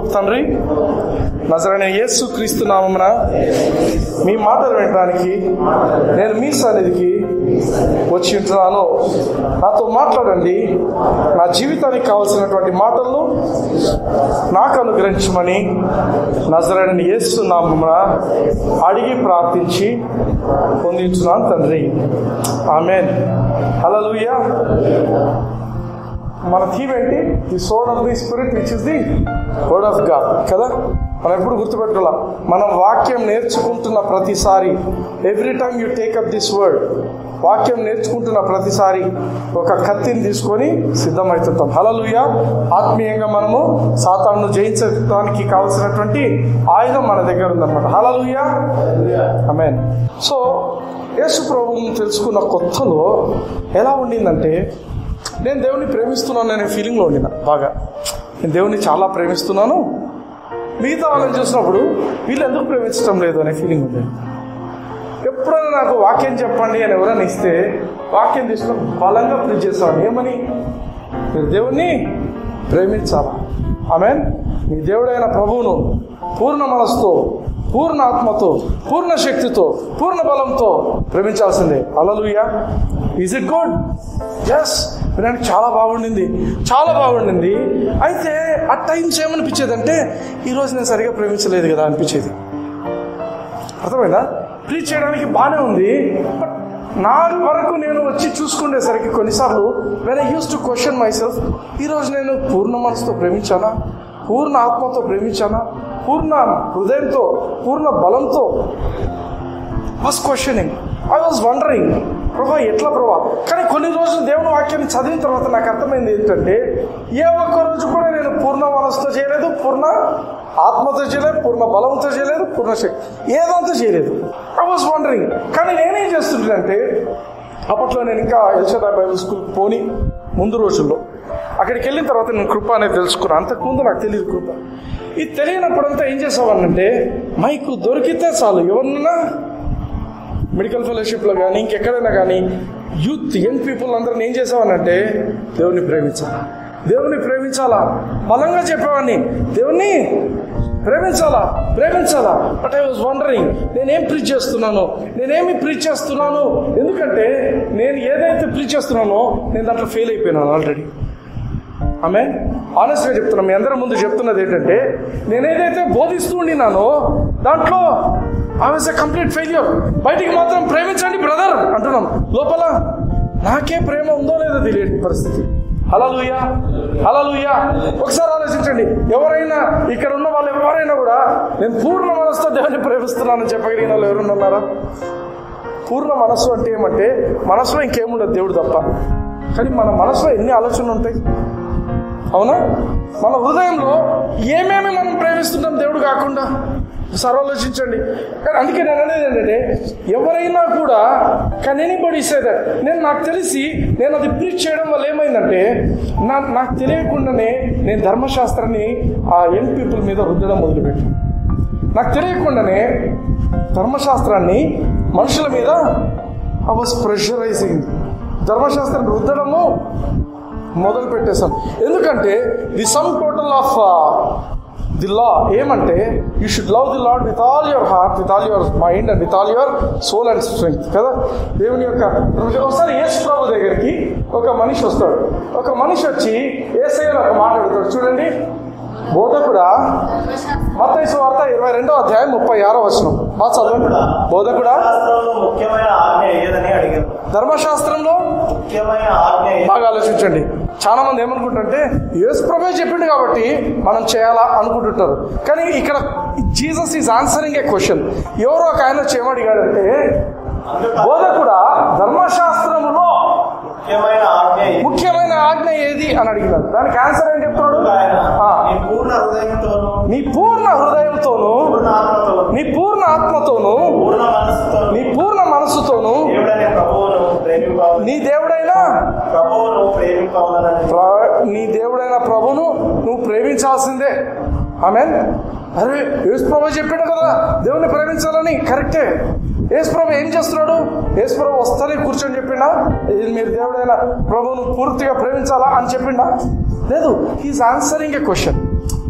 తండ్రి నజరైన యేసు క్రీస్తు నామమున మీ మాటలు వినడానికి నేను మీ సన్నిధికి వచ్చి ఉంటున్నాను నాతో మాట్లాడండి నా జీవితానికి కావలసినటువంటి మాటలను నాకు అనుగ్రహించమని నజరైన యేసు నామమున అడిగి ప్రార్థించి పొందించున్నాను తండ్రి ఆమెన్ హల్లెలూయా మన థీమ్ ఏంటి the sword of the Spirit which is the word of God కదా మనం ఎప్పుడు గుర్తుపెట్టుకోవాలా మనం వాక్యం నేర్చుకుంటున్న ప్రతిసారి every time you take up this word వాక్యం నేర్చుకుంటున్న ప్రతిసారి ఒక కత్తిని తీసుకొని సిద్ధమవుతుంటాం హలలుయ ఆత్మీయంగా మనము సాతాను జయించడానికి కావలసినటువంటి ఆయుధం మన దగ్గర ఉందన్నమాట హలలుయ అమెన్ సో యేసు ప్రభువుని తెలుసుకున్న కొత్తలో ఎలా ఉండిందంటే నేను దేవుని ప్రేమిస్తున్నాను అనే ఫీలింగ్లో ఉండిన బాగా నేను దేవుని చాలా ప్రేమిస్తున్నాను మిగతా వాళ్ళని చూసినప్పుడు వీళ్ళు ఎందుకు ప్రేమించడం లేదు అనే ఫీలింగ్ ఉంది ఎప్పుడైనా నాకు వాక్యం చెప్పండి అని ఎవరైనా ఇస్తే వాక్యం తీసుకొని బలంగా ప్రీచ్ చేస్తాను ఏమని మీరు దేవుణ్ణి ప్రేమించాలా ఆమె మీ దేవుడైన ప్రభువును పూర్ణ మనసుతో పూర్ణ ఆత్మతో పూర్ణ శక్తితో పూర్ణ బలంతో ప్రేమించాల్సిందే hallelujah is it good yes వినడానికి చాలా బాగుండింది చాలా బాగుండింది అయితే ఆ టైమ్స్ ఏమనిపించేది అంటే ఈరోజు నేను సరిగా ప్రేమించలేదు కదా అనిపించేది అర్థమైందా ప్రీచ్ చేయడానికి బాగానే ఉంది బట్ నా వరకు నేను వచ్చి చూసుకునేసరికి కొన్నిసార్లు when I used to question myself ఈరోజు నేను పూర్ణ మనసుతో ప్రేమించానా పూర్ణ ఆత్మతో ప్రేమించానా పూర్ణ హృదయంతో పూర్ణ బలంతో was questioning I was wondering ప్రభా ఎట్లా ప్రభా కానీ కొన్ని రోజులు దేవుని వాక్యాన్ని చదివిన తర్వాత నాకు అర్థమైంది ఏంటంటే ఏ ఒక్క రోజు కూడా నేను పూర్ణ మనసుతో చేయలేదు పూర్ణ ఆత్మతో చేయలేదు పూర్ణ బలంతో చేయలేదు పూర్ణ శక్తి ఏదంతా చేయలేదు ఐ వాజ్ వండరింగ్ కానీ నేనేం చేస్తుంటానంటే అప్పట్లో నేను ఇంకా ఎల్షదా బైబుల్ స్కూల్ పోని ముందు రోజుల్లో అక్కడికి వెళ్ళిన తర్వాత నేను కృప అనేది తెలుసుకున్నాను అంతకుముందు నాకు తెలియదు కృప ఇది తెలియనప్పుడంతా ఏం చేసేవాడినంటే మైకు దొరికితే చాలు ఎవరినన్నా మెడికల్ ఫెలోషిప్లో కానీ ఇంకెక్కడైనా కానీ యూత్ యంగ్ పీపుల్ అందరిని ఏం చేసేవానంటే దేవుని ప్రేమించాలా దేవుని ప్రేమించాలా బలంగా చెప్పేవాడిని దేవుణ్ణి ప్రేమించాలా ప్రేమించాలా బట్ ఐ వాజ్ వండరింగ్ నేనేం ప్రీచ్ చేస్తున్నాను నేనేమి ప్రీచ్ చేస్తున్నాను ఎందుకంటే నేను ఏదైతే ప్రీచ్ చేస్తున్నానో నేను దాంట్లో ఫెయిల్ అయిపోయినాను ఆల్రెడీ ఆమె ఆనెస్ట్గా చెప్తున్నా మీ అందరి ముందు చెప్తున్నది ఏంటంటే నేను ఏదైతే బోధిస్తూ ఉండినానో దాంట్లో I was a complete failure బయటికి మాత్రం ప్రేమించండి బ్రదర్ అంటున్నాం లోపల నాకే ప్రేమ ఉందో లేదో తెలియని పరిస్థితి హలలుయా హలలుయా ఒకసారి ఆలోచించండి ఎవరైనా ఇక్కడ ఉన్న వాళ్ళు ఎవరైనా కూడా నేను పూర్ణ మనసుతో దేవుని ప్రేమిస్తున్నానని చెప్పగలిగిన వాళ్ళు ఎవరైనా ఉన్నారా పూర్ణ మనస్సు అంటే ఏమంటే మనసులో ఇంకేముండదు దేవుడు తప్ప కానీ మన మనసులో ఎన్ని ఆలోచనలు ఉంటాయి అవునా మన హృదయంలో ఏమేమి మనం ప్రేమిస్తుంటాం దేవుడు కాకుండా సర్వలోచించండి కానీ అందుకే నేను అనేది ఏంటంటే ఎవరైనా కూడా కానీ ఎనీబడి సే దట్ నేను నాకు తెలిసి నేను అది ప్రీచ్ చేయడం వల్ల ఏమైందంటే నా నాకు తెలియకుండానే నేను ధర్మశాస్త్రాన్ని ఆ యంగ్ పీపుల్ మీద రుద్దడం మొదలుపెట్టాను నాకు తెలియకుండానే ధర్మశాస్త్రాన్ని మనుషుల మీద ఐ వాస్ ప్రెషరైజింగ్ ధర్మశాస్త్రాన్ని రుద్దడము మొదలు పెట్టేశాం ఎందుకంటే the sum total of the law ఏమంటే you should love the Lord with all your heart with all your mind and with all your soul and strength కదా దేవుని యొక్క ఒకసారి యేసు ప్రభు దగ్గరికి ఒక మనిషి వస్తాడు ఒక మనిషి వచ్చి ఏసయ్యలో ఒక మాట అడుగుతాడు చూడండి బోధకుడా మత్తయి వార్త ఇరవై రెండో అధ్యాయం ముప్పై ఆరో వచనం బాగా చదవండి బోధకుడా శాస్త్రంలో ముఖ్యమైన ఆజ్ఞ ఏదని అడిగారు ధర్మశాస్త్రంలో ముఖ్యమైన ఆజ్ఞ ఏది? బాగా ఆలోచించండి చాలా మంది ఏమనుకుంటారంటే యేసు ప్రభే చెప్పిండు కాబట్టి మనం చేయాలా అనుకుంటుంటారు కానీ ఇక్కడ Jesus is answering a question ఎవరో ఒక ఆయన చేయమడిగాడంటే బోధకుడా ధర్మశాస్త్రములో ముఖ్యమైన ఆజ్ఞ ఏది? ముఖ్యమైన ఆజ్ఞ ఏది అని అడిగినాడు దానికి ఆన్సర్ ఏం చెప్తున్నాడు ఆయన ఆ, నీ పూర్ణ హృదయంతోను నీ పూర్ణ హృదయంతోను పూర్ణ ఆత్మతోను నీ పూర్ణ ఆత్మతోను పూర్ణ మనసుతోను నీ పూర్ణ మనస్సుతోను దేవుడైన ప్రభువును ప్రేమింపవలను నీ దేవుడైన ప్రభువును ప్రేమింపవలనని ప్ర- నీ దేవుడైన ప్రభును నువ్వు ప్రేమించాల్సిందే ఆమె అరే యేసు ప్రభు చెప్పాడు కదా దేవుని ప్రేమించాలని కరెక్టే యేసు ప్రభు ఏం చేస్తున్నాడు యేసు ప్రభు వస్తానే కూర్చొని చెప్పిండా ఇది మీరు దేవుడైన ప్రభువును పూర్తిగా ప్రేమించాలా అని చెప్పిండా లేదు హీస్ ఆన్సరింగ్ ఏ క్వశ్చన్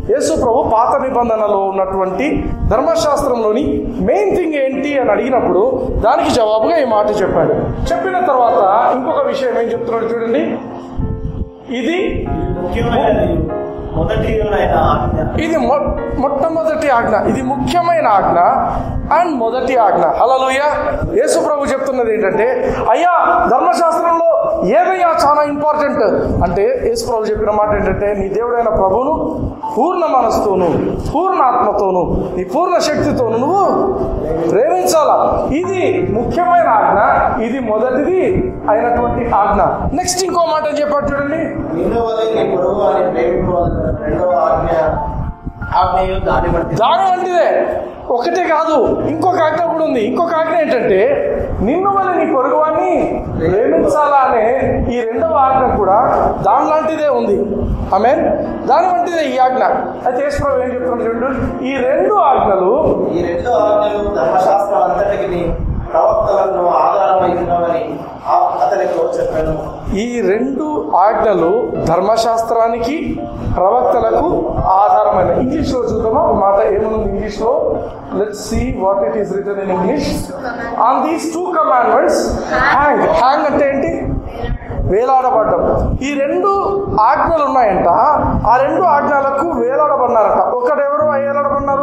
యేసు ప్రభు పాత నిబంధనలో ఉన్నటువంటి ధర్మశాస్త్రంలోని మెయిన్ థింగ్ ఏంటి అని అడిగినప్పుడు దానికి జవాబుగా ఈ మాట చెప్పాడు చెప్పిన తర్వాత ఇంకొక విషయం ఏం చెప్తున్నాడు చూడండి ఇది ముఖ్యమైనది మొదటి అయిన ఆజ్ఞ ఇది మొ- మొట్టమొదటి ఆజ్ఞ ఇది ముఖ్యమైన ఆజ్ఞ అండ్ మొదటి ఆజ్ఞ హలలుయ యేసు ప్రభు చెప్తున్నది ఏంటంటే అయ్యా ధర్మశాస్త్రంలో ఏదయ్యా చాలా ఇంపార్టెంట్ అంటే యేసు ప్రభు చెప్పిన మాట ఏంటంటే నీ దేవుడైన ప్రభువును పూర్ణ మనస్సుతోను పూర్ణ ఆత్మతోను నీ పూర్ణ శక్తితోను నువ్వు ప్రేమించాలా ఇది ముఖ్యమైన ఆజ్ఞ ఇది మొదటిది అయినటువంటి ఆజ్ఞ నెక్స్ట్ ఇంకో మాట ఏం చెప్పాడు చూడండి నిన్ను వలె నీ పొరుగు అని ప్రేమింపవలసిన రెండవ ఆజ్ఞ ఆజ్ఞయు దాన్ని బట్టి దాని వంటిదే ఒకటే కాదు ఇంకొక ఆజ్ఞ కూడా ఉంది ఇంకొక ఆజ్ఞ ఏంటంటే నిన్ను వల్ల నీ పొరుగువాన్ని ప్రేమించాలా అనే ఈ రెండవ ఆజ్ఞ కూడా దాని లాంటిదే ఉంది ఆమె దాని వంటిదే ఈ ఆజ్ఞ అయితే యేసుప్రభు ఏం చెప్తున్నాడు చూడండి ఈ రెండు ఆజ్ఞలు ఈ రెండు ఆజ్ఞలు ధర్మశాస్త్రం అంతటికి ప్రవక్తలను ఆధారమైనవని ఆ- అతనితో చెప్పాను ఈ రెండు ఆజ్ఞలు ధర్మశాస్త్రానికి ప్రవక్తలకు ఆధారమైన ఇంగ్లీష్ లో చూద్దామా ఒక మాట ఏముంది ఇంగ్లీష్ లో let see what it is written in English on these two commandments hang hang అంటే ఏంటి వేలాడబడ్డం ఈ రెండు ఆజ్ఞలు ఉన్నాయంట ఆ రెండు ఆజ్ఞలకు వేలాడబడినారట ఒకటెవరు వేలాడబడినారు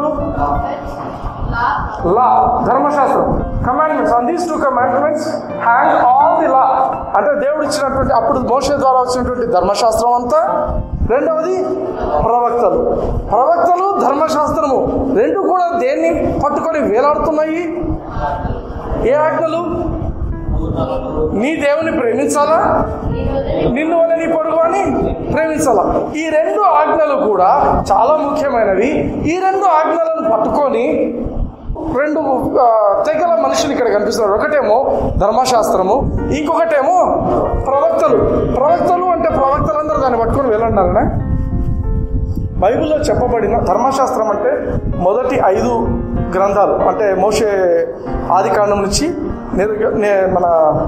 లా ధర్మశాస్త్రం commandments on these two commandments hang all the law అంటే దేవుడు ఇచ్చినటువంటి అప్పుడు మోషే ద్వారా వచ్చినటువంటి ధర్మశాస్త్రం అంతా రెండవది ప్రవక్తలు ప్రవక్తలు ధర్మశాస్త్రము రెండు కూడా దేన్ని పట్టుకొని వేలాడుతున్నాయి ఏ ఆజ్ఞలు నీ దేవుని ప్రేమించాలా నిన్ను వల్ల నీ పొరుగు అని ప్రేమించాలా ఈ రెండు ఆజ్ఞలు కూడా చాలా ముఖ్యమైనవి ఈ రెండు ఆజ్ఞలను పట్టుకొని రెండు ఆ, తెగల మనుషులు ఇక్కడ కనిపిస్తున్నారు ఒకటేమో ధర్మశాస్త్రము ఇంకొకటేమో ప్రవక్తలు ప్రవక్తలు అంటే ప్రవక్తలందరూ దాన్ని పట్టుకొని వెళ్ళండాలనే బైబిల్లో చెప్పబడిన ధర్మశాస్త్రం అంటే మొదటి ఐదు గ్రంథాలు అంటే మోషే ఆదికాండం నుంచి నిర్- నే- మన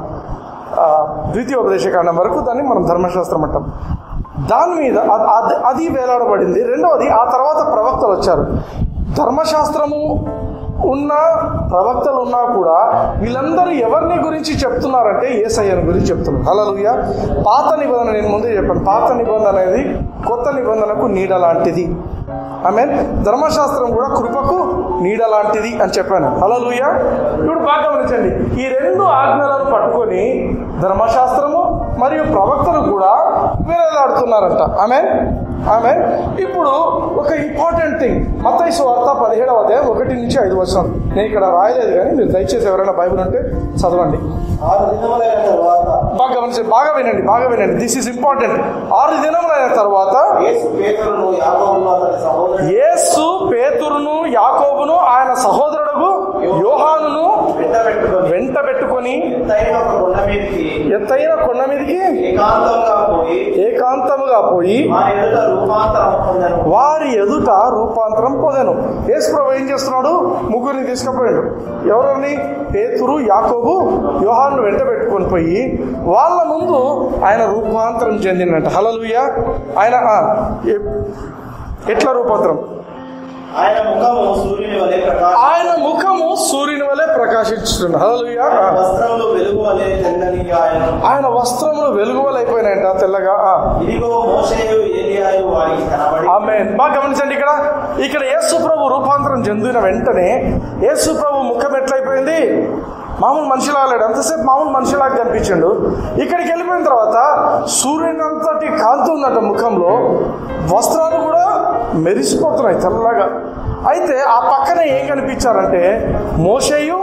ఆ, ద్వితీయోపదేశకాండం వరకు దాన్ని మనం ధర్మశాస్త్రం అంటాం దాని మీద అ- అది అది వేలాడబడింది రెండవది ఆ తర్వాత ప్రవక్తలు వచ్చారు ధర్మశాస్త్రము ఉన్న ప్రవక్తలు ఉన్నా కూడా వీళ్ళందరూ ఎవరిని గురించి చెప్తున్నారంటే ఏసయ్యని గురించి చెప్తున్నారు హలలుయ పాత నిబంధన నేను ముందే చెప్పాను పాత నిబంధన అనేది కొత్త నిబంధనకు నీడ లాంటిది ఆమె ధర్మశాస్త్రం కూడా కృపకు నీడ లాంటిది అని చెప్పాను హలలుయ ఇప్పుడు బాగా గమనించండి ఈ రెండు ఆజ్ఞలను పట్టుకొని ధర్మశాస్త్రము మరియు ప్రవక్తలు కూడా వేరేలాడుతున్నారంట ఆమె ఆమె ఇప్పుడు ఒక ఇంపార్టెంట్ థింగ్ మత్తయి వార్త పదిహేడవ అధ్యాయం ఒకటి నుంచి ఐదు వచ్చిన నేను ఇక్కడ రాయలేదు కానీ మీరు దయచేసి ఎవరైనా బైబిల్ ఉంటే చదవండి ఆరు దినములైన తర్వాత బాగా గమనించండి బాగా వినండి బాగా వినండి దిస్ ఇస్ ఇంపార్టెంట్ ఆరు దినములైన తర్వాత యేసు పేతురును యాకోబును అతని సహోదరుడు యేసు పేతురును యాకోబును ఆయన సహోదరుడు యోహానును వెంట పెట్టుకొని వెంట పెట్టుకొని ఎత్తైన ఒక కొండ మీదకి ఎత్తైన కొండ మీదకి ఏకాంతంగా పోయి ఏకాంతముగా పోయి మా ఎదుట రూపాంతరం పొందను వారి ఎదుట రూపాంతరం పొందాను యేసుప్రభు ఏం చేస్తున్నాడు ముగ్గురిని తీసుకుపోయాడు ఎవరిని పేతురు యాకోబు యోహాను వెంట పెట్టుకొని పోయి వాళ్ళ ముందు ఆయన రూపాంతరం చెందినట్ట హలలుయ ఆయన ఆ, ఎ- ఎట్లా రూపాంతరం ఆయన ముఖము సూర్యుని వలె ప్రకాశం ఆయన ముఖము సూర్యుని వలె ప్రకాశించుతుంది హలలుయ వస్త్రములు వెలుగు వలె తెల్లని ఆయన ఆయన వస్త్రములు వెలుగువలైపోయినాయంట తెల్లగా ఆ. ఇదిగో మోషేయు ఏలియాయు వారికి కనబడి ఆమె బాగా గమనించండి ఇక్కడ ఇక్కడ యేసు ప్రభు రూపాంతరం చెందిన వెంటనే యేసు ప్రభు ముఖం ఎట్లయిపోయింది మామూలు మనిషిలాగా లేడు ఎంతసేపు మామూలు మనిషిలాగా కనిపించిండు ఇక్కడికి వెళ్ళిపోయిన తర్వాత సూర్యుని అంతటి కాంతి ఉందట ముఖంలో వస్త్రాలు కూడా మెరిసిపోతున్నాయి తెల్లగా అయితే ఆ పక్కనే ఏం కనిపించారంటే మోషేయు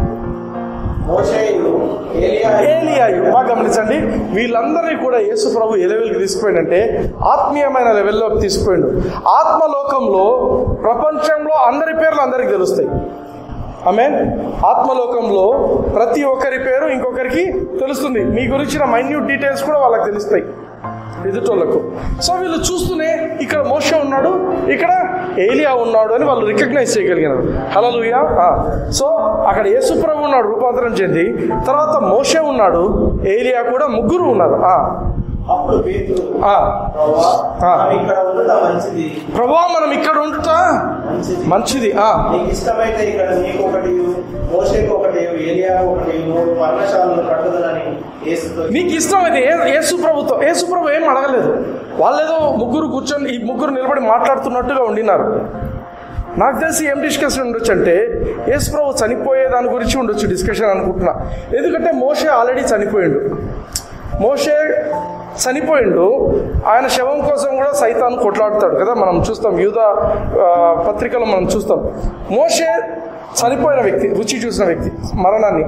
మోషేయు ఏలియాయు ఏలియాయు బాగా గమనించండి వీళ్ళందరినీ కూడా యేసు ప్రభు ఏ లెవెల్కి తీసుకుపోయిందంటే ఆత్మీయమైన లెవెల్లోకి తీసుకుపోయిండు ఆత్మలోకంలో ప్రపంచంలో అందరి పేర్లు అందరికి తెలుస్తాయి ఆమె ఆత్మలోకంలో ప్రతి ఒక్కరి పేరు ఇంకొకరికి తెలుస్తుంది మీ గురించిన మైన్యూట్ డీటెయిల్స్ కూడా వాళ్ళకి తెలుస్తాయి ఎదుటోళ్ళకు సో వీళ్ళు చూస్తూనే ఇక్కడ మోష ఉన్నాడు ఇక్కడ ఏలియా ఉన్నాడు అని వాళ్ళు రికగ్నైజ్ చేయగలిగినారు హలో సో అక్కడ యేసుప్రభు ఉన్నాడు రూపాంతరం చెంది తర్వాత మోషే ఉన్నాడు ఏలియా కూడా ముగ్గురు ఉన్నారు ఆ. అప్పుడు పేతురు ఆ, ప్రభువా ఆ. మనం ఇక్కడ ఉండట మంచిది ప్రభా మనం ఇక్కడ ఉంటుట మంచిది మంచిది ఆ నీకు ఇష్టమైతే ఇక్కడ నీకు ఒకటి మోషేకు ఒకటి ఏలియా ఒకటి మూడు పర్ణశాలను కట్టుదలని యేసుతో నీకు ఇష్టమైతే ఏ యేసు ప్రభుతో యేసు ప్రభు ఏం అడగలేదు వాళ్ళేదో ముగ్గురు కూర్చొని ఈ ముగ్గురు నిలబడి మాట్లాడుతున్నట్టుగా ఉండినారు నాకు తెలిసి ఏం డిస్కషన్ ఉండొచ్చు అంటే యేసు ప్రభు చనిపోయే దాని గురించి ఉండొచ్చు డిస్కషన్ అనుకుంటున్నా ఎందుకంటే మోషే ఆల్రెడీ చనిపోయిండు మోషే చనిపోయిండు ఆయన శవం కోసం కూడా సైతాన్ని కొట్లాడుతాడు కదా మనం చూస్తాం యూద ఆ, పత్రికలో మనం చూస్తాం మోషే చనిపోయిన వ్యక్తి రుచి చూసిన వ్యక్తి మరణాన్ని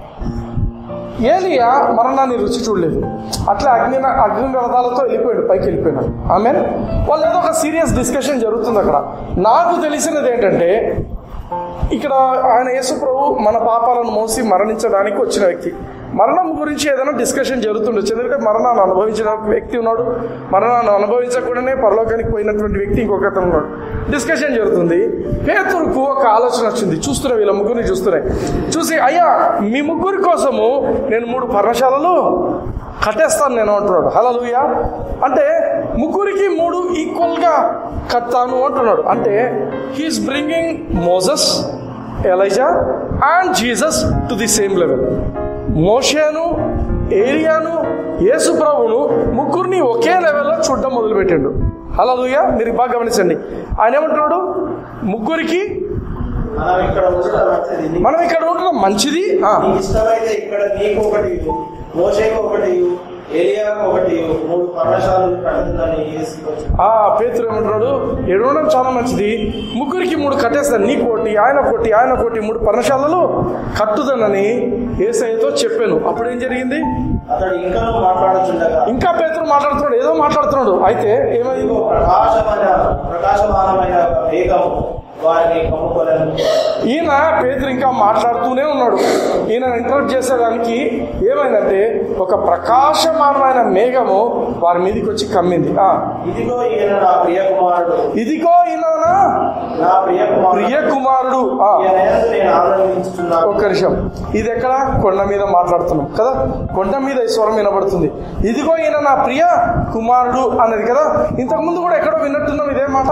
ఏలియా మరణాన్ని రుచి చూడలేదు అట్లా అగ్ని అగ్ని రథాలతో వెళ్ళిపోయాడు పైకి వెళ్ళిపోయినాడు ఆమె వాళ్ళు ఏదో ఒక సీరియస్ డిస్కషన్ జరుగుతుంది అక్కడ నాకు తెలిసినది ఏంటంటే ఇక్కడ ఆయన యేసు ప్రభు మన పాపాలను మోసి మరణించడానికి వచ్చిన వ్యక్తి మరణం గురించి ఏదైనా డిస్కషన్ జరుగుతుండొచ్చు ఎందుకంటే మరణాన్ని అనుభవించిన వ్యక్తి ఉన్నాడు మరణాన్ని అనుభవించకుండానే పరలోకానికి పోయినటువంటి వ్యక్తి ఇంకొక అతను ఉన్నాడు డిస్కషన్ జరుగుతుంది పేతురుకు ఒక ఆలోచన వచ్చింది చూస్తున్నా వీళ్ళ ముగ్గురిని చూస్తున్నాయి చూసి అయ్యా మీ ముగ్గురి కోసము నేను మూడు పర్ణశాలలు కట్టేస్తాను నేను అంటున్నాడు హలలుయా అంటే ముగ్గురికి మూడు ఈక్వల్గా కట్టాను అంటున్నాడు అంటే he's bringing Moses Elijah and Jesus to the same level మోషేను ఏరియాను యేసు ప్రభును ముగ్గురిని ఒకే లెవెల్లో చూడడం మొదలుపెట్టిండు హలలుయా మీరు బాగా గమనించండి ఆయన ఏమంటున్నాడు ముగ్గురికి మనం ఇక్కడ ఉండట మంచిది మనం ఇక్కడ ఉండడం మంచిది ఆ, నీకు ఇష్టమైతే ఇక్కడ నీకు ఒకటి మోషేకు ఒకటి ఏలియాకు ఒకటి మూడు పర్ణశాలను కట్టుదలని యేసుతో ఆ పేతురు ఏమంటున్నాడు ఎడవడం చాలా మంచిది ముగ్గురికి మూడు కట్టేస్తాను నీకు ఒకటి ఆయన ఒకటి ఆయన ఒకటి మూడు పర్ణశాలలు కట్టుదనని ఏసయ్యతో చెప్పాను అప్పుడు ఏం జరిగింది అతడు ఇంకా మాట్లాడుచుండగా ఇంకా పేతురు మాట్లాడుతున్నాడు ఏదో మాట్లాడుతున్నాడు అయితే ఏమైంది ఇదిగో ప్రకాశమైన ప్రకాశమానమైన ఒక మేఘము వారిని కమ్ముకోలేను ఈయన పేతురు ఇంకా మాట్లాడుతూనే ఉన్నాడు ఈయన ఇంటరప్ట్ చేసేదానికి ఏమైందంటే ఒక ప్రకాశమానమైన మేఘము వారి మీదకి వచ్చి కమ్మింది ఆ ఇదిగో ఈయన నా ప్రియ కుమారుడు ఇదిగో ఈయన నా ప్రియ కుమారుడు ప్రియ కుమారుడు ఆ ఈయన యందు నేను ఆనందించుతున్నాను ఒక్క నిమిషం ఇది ఎక్కడ కొండ మీద మాట్లాడుతున్నాం కదా కొండ మీద ఈ స్వరం వినబడుతుంది ఇదిగో ఈయన నా ప్రియ కుమారుడు అన్నది కదా ఇంతకు ముందు కూడా ఎక్కడో విన్నట్టున్నాం ఇదే మాట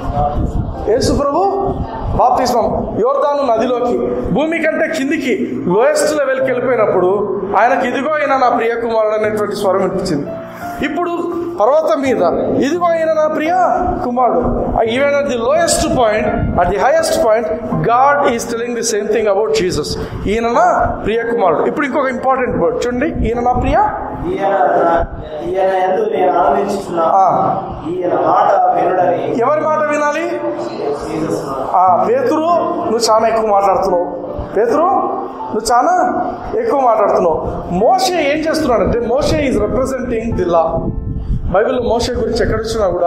యేసు ప్రభు బాప్తిస్మం యోర్దాను నదిలోకి భూమి కంటే కిందికి లోయెస్ట్ లెవెల్కి వెళ్ళిపోయినప్పుడు ఆయనకి ఇదిగో ఈయన నా ప్రియ కుమారుడు అనేటువంటి స్వరం వినిపించింది ఇప్పుడు పర్వతం మీద ఇదిగో ఈయన నా ప్రియ కుమారుడు even at the lowest point at the highest point God is telling the same thing about Jesus ఈయన నా ప్రియ కుమారుడు ఇప్పుడు ఇంకొక ఇంపార్టెంట్ వర్డ్ చూడండి ఈయన నా ప్రియ ఈయన నా- ఈయన ఎందు నేను ఆనందించుతున్నాను ఆ. ఈయన మాట వినుడని ఎవరి మాట వినాలి జీసస్ ఆ పేతురు నువ్వు చాలా ఎక్కువ మాట్లాడుతున్నావు పేతురు నువ్వు చాలా ఎక్కువ మాట్లాడుతున్నావు మోషే ఏం చేస్తున్నాడంటే మోషే ఈజ్ రిప్రజెంటింగ్ ది లా బైబిల్లో మోషే గురించి ఎక్కడ వచ్చినా కూడా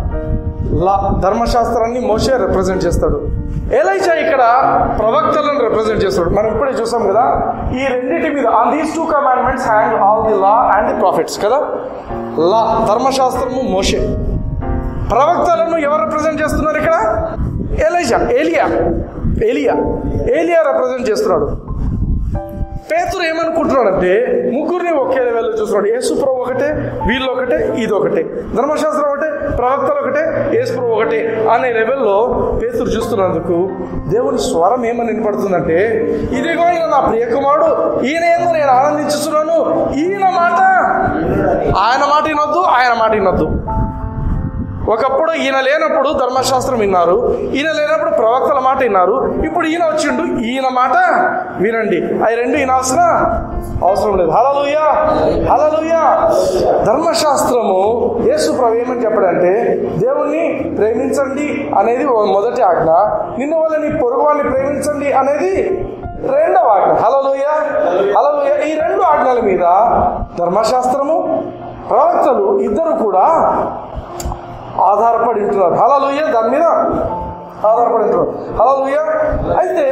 లా ధర్మశాస్త్రాన్ని మోషే రిప్రజెంట్ చేస్తాడు ఎలైజా ఇక్కడ ప్రవక్తలను రిప్రజెంట్ చేస్తాడు మనం ఇప్పుడే చూసాం కదా ఈ రెండింటి మీద on these two commandments hang all the law and the prophets కదా లా ధర్మశాస్త్రము మోషే ప్రవక్తలను ఎవరు రిప్రజెంట్ చేస్తున్నారు ఇక్కడ ఎలైజా ఏలియా ఏలియా ఏలియా రిప్రజెంట్ చేస్తున్నాడు పేతురు ఏమనుకుంటున్నాడంటే ముగ్గురిని ఒకే లెవెల్లో చూస్తున్నాడు యేసుప్రభు ఒకటే వీళ్ళు ఒకటే ఇది ఒకటే ధర్మశాస్త్రం ఒకటే ప్రవక్తలు ఒకటే యేసుప్రభు ఒకటే అనే లెవెల్లో పేతురు చూస్తున్నందుకు దేవుని స్వరం ఏమని వినపడుతుందంటే ఇదిగో ఈయన నా ప్రియకుమారుడు ఈయన ఏందో నేను ఆనందించుతున్నాను ఈయన మాట ఆయన మాట వినొద్దు ఆయన మాట వినొద్దు ఒకప్పుడు ఈయన లేనప్పుడు ధర్మశాస్త్రం విన్నారు ఈయన లేనప్పుడు ప్రవక్తల మాట విన్నారు ఇప్పుడు ఈయన వచ్చిండు ఈయన మాట వినండి అవి రెండు వినాల్సిన అవసరం లేదు హలలుయా హలలుయా ధర్మశాస్త్రము యేసు ప్రభు ఏమని చెప్పడంటే దేవుణ్ణి ప్రేమించండి అనేది ఓ మొదటి ఆజ్ఞ నిన్ను వాళ్ళని పొరుగు వాళ్ళని ప్రేమించండి అనేది రెండవ ఆజ్ఞ హలలుయ హలలుయ ఈ రెండు ఆజ్ఞల మీద ధర్మశాస్త్రము ప్రవక్తలు ఇద్దరు కూడా ఆధారపడి ఉంటున్నారు హలలుయ దాని మీద ఆధారపడి ఉంటున్నారు హలలుయ అయితే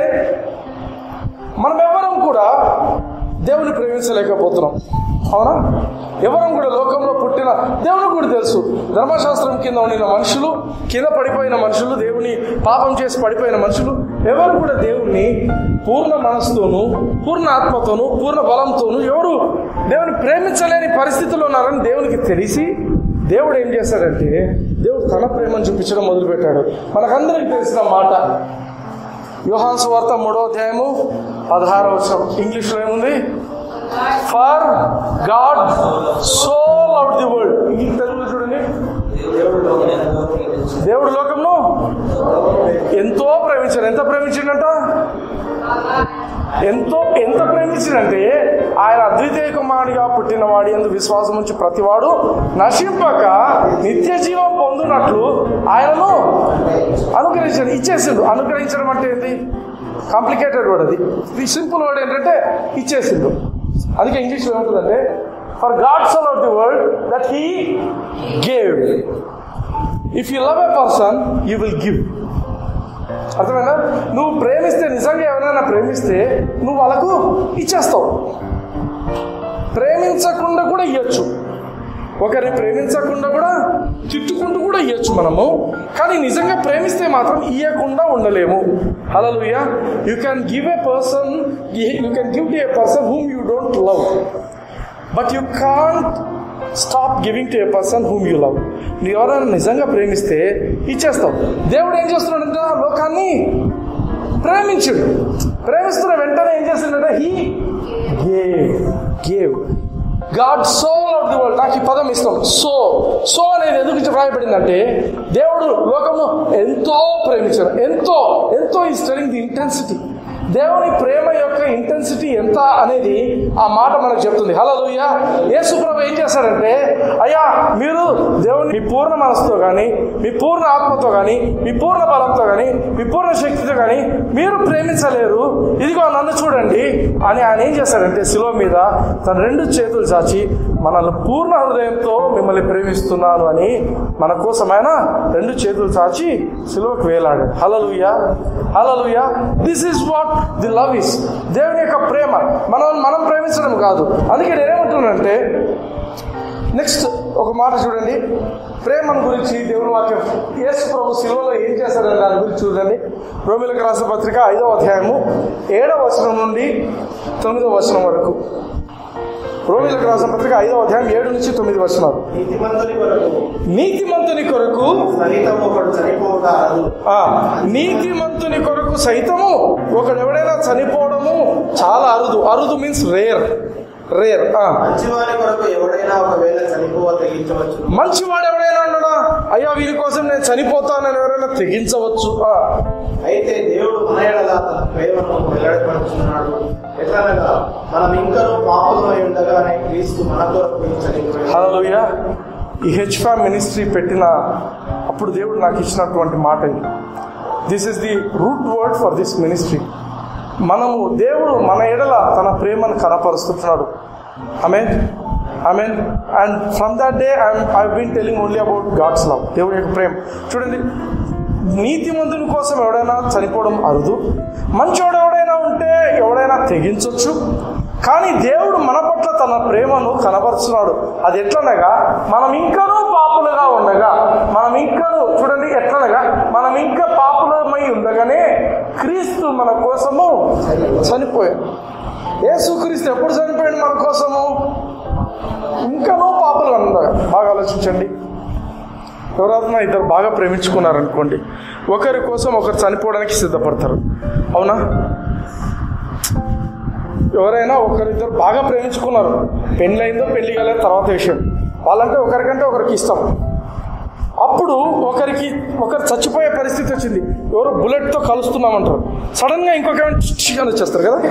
మనం ఎవరం కూడా దేవుని ప్రేమించలేకపోతున్నాం అవునా ఎవరం కూడా లోకంలో పుట్టిన దేవునికి కూడా తెలుసు ధర్మశాస్త్రం కింద ఉండిన మనుషులు కింద పడిపోయిన మనుషులు దేవుని పాపం చేసి పడిపోయిన మనుషులు ఎవరు కూడా దేవుణ్ణి పూర్ణ మనసుతోనూ పూర్ణ ఆత్మతోనూ పూర్ణ బలంతోనూ ఎవరు దేవుని ప్రేమించలేని పరిస్థితిలో ఉన్నారని దేవునికి తెలిసి దేవుడు ఏం చేశాడంటే దేవుడు తన ప్రేమను చూపించడం మొదలుపెట్టాడు మనకందరికి తెలిసిన మాట యోహాన్స్ వార్త మూడో అధ్యాయము పదహారవ వచనం ఇంగ్లీష్లో ఏముంది for God so love the world English తెలుగులో చూడండి దేవుడు లోకంలో ఎంతో ప్రేమించాడు ఎంత ప్రేమించిండంట ఎంతో ఎంత ప్రేమించిందంటే ఆయన అద్వితీయ కుమారుడిగా పుట్టినవాడి ఎందు విశ్వాసం ఉంచి ప్రతివాడు నశింపక నిత్య జీవం పొందునట్లు ఆయనను అనుగ్రహించాడు ఇచ్చేసిండు అనుగ్రహించడం అంటే ఏంటి కాంప్లికేటెడ్ వర్డ్ అది ఈ సింపుల్ వర్డ్ ఏంటంటే ఇచ్చేసిండు అందుకే ఇంగ్లీష్లో ఏముంటుందంటే for God so love the world that he gave if you love a person you will give అర్థమైనా నువ్వు ప్రేమిస్తే నిజంగా ఎవరైనా ప్రేమిస్తే నువ్వు వాళ్ళకు ఇచ్చేస్తావు ప్రేమించకుండా కూడా ఇవ్వచ్చు ఒకరిని ప్రేమించకుండా కూడా తిట్టుకుంటూ కూడా ఇవ్వచ్చు మనము కానీ నిజంగా ప్రేమిస్తే మాత్రం ఇవ్వకుండా ఉండలేము hallelujah you can give a person you can give to a person whom you don't love but you can't stop giving to a person whom you love నువ్వు ఎవరైనా నిజంగా ప్రేమిస్తే ఇచ్చేస్తావు దేవుడు ఏం చేస్తున్నాడంటే ఆ లోకాన్ని ప్రేమించుడు ప్రేమిస్తున్న వెంటనే ఏం చేస్తున్నాడంటే he gave gave God so of the world నాకు ఈ పదం ఇష్టం సో సో అనేది ఎందుకు వ్రాయబడిందంటే దేవుడు లోకము ఎంతో ప్రేమించాడు ఎంతో ఎంతో ఈ స్టరింగ్ ది ఇంటెన్సిటీ దేవుని ప్రేమ యొక్క ఇంటెన్సిటీ ఎంత అనేది ఆ మాట మనకు చెప్తుంది హలో లూయ యేసుప్రభు ఏం చేశాడంటే అయ్యా మీరు దేవుని మీ పూర్ణ మనసుతో కానీ మీ పూర్ణ ఆత్మతో కానీ మీ పూర్ణ బలంతో కానీ మీ పూర్ణ శక్తితో కానీ మీరు ప్రేమించలేరు ఇదిగో నన్ను చూడండి అని ఆయన ఏం చేశాడంటే శిలువ మీద తన రెండు చేతులు చాచి మనల్ని పూర్ణ హృదయంతో మిమ్మల్ని ప్రేమిస్తున్నాను అని మన కోసం ఆయన రెండు చేతులు చాచి సిలువకు వేలాడు hallelujah hallelujah this is what the love is దేవుని యొక్క ప్రేమ మనం మనం ప్రేమించడం కాదు అందుకే నేనేమంటున్నానంటే నెక్స్ట్ ఒక మాట చూడండి ప్రేమను గురించి దేవుని వాక్యం యేసు ప్రభు శిలువలో ఏం చేశారని దాని గురించి చూడండి రోమిలకు రాసిన పత్రిక ఐదవ అధ్యాయము ఏడవ వచనం నుండి తొమ్మిదవ వచనం వరకు రోమిలకు రాసిన పత్రిక ఐదవ అధ్యాయం ఏడు నుంచి తొమ్మిది వచనాలు నీతిమంతుని కొరకు నీతిమంతుని కొరకు సహితం ఒకడు చనిపోవుట అరుదు ఆ నీతిమంతుని కొరకు సైతము ఒకడెవడైనా చనిపోవడము చాలా అరుదు అరుదు మీన్స్ రేర్ రేర్ మంచివాని కొరకు ఎవడైనా ఒకవేళ చనిపోవ తెగించవచ్చు మంచివాడు ఎవడైనా అన్నాడా అయ్యా వీరి కోసం నేను చనిపోతానని ఎవరైనా తెగించవచ్చు ఆ, అయితే దేవుడు మన ఎడల తన ప్రేమను వెల్లడిపరుచున్నాడు ఎట్లనగా మనం ఇంకనూ పాపులమై ఉండగానే క్రీస్తు మన కొరకు చనిపోయాడు హల్లెలూయా ఈ హెచ్ఫా మినిస్ట్రీ పెట్టిన అప్పుడు దేవుడు నాకు ఇచ్చినటువంటి మాట ఇది this is the root word for this ministry మనము దేవుడు మన ఎడల తన ప్రేమను కనపరుస్తున్నాడు I I mean and from that day I'm I been telling only about God's love దేవుడి యొక్క ప్రేమ చూడండి నీతిమంతుని కోసం ఎవడైనా చనిపోవడం అరుదు మంచోడు ఎవడైనా ఉంటే ఎవడైనా తెగించవచ్చు కానీ దేవుడు మన పట్ల తన ప్రేమను కనపరుస్తున్నాడు అది ఎట్లనగా మనం ఇంకనూ పాపులుగా ఉండగా మనం ఇంకనూ చూడండి ఎట్లనగా మనం ఇంకా పాపులమై ఉండగానే క్రీస్తు మన కోసము చనిపోయాడు యేసు క్రీస్తు ఎప్పుడు చనిపోయాడు మన కోసము ఇంకనూ పాపులుగా ఉండగా బాగా ఆలోచించండి ఎవరైనా ఇద్దరు బాగా ప్రేమించుకున్నారనుకోండి ఒకరి కోసం ఒకరు చనిపోవడానికి సిద్ధపడతారు అవునా ఎవరైనా ఒకరిద్దరు బాగా ప్రేమించుకున్నారు పెళ్ళైందో పెళ్లి కాలేదు తర్వాత విషయం వాళ్ళంటే ఒకరికంటే ఒకరికి ఇష్టం అప్పుడు ఒకరికి ఒకరు చచ్చిపోయే పరిస్థితి వచ్చింది ఎవరు బుల్లెట్తో కలుస్తున్నామంటారు సడన్గా ఇంకొక చికెన్ వచ్చేస్తారు కదా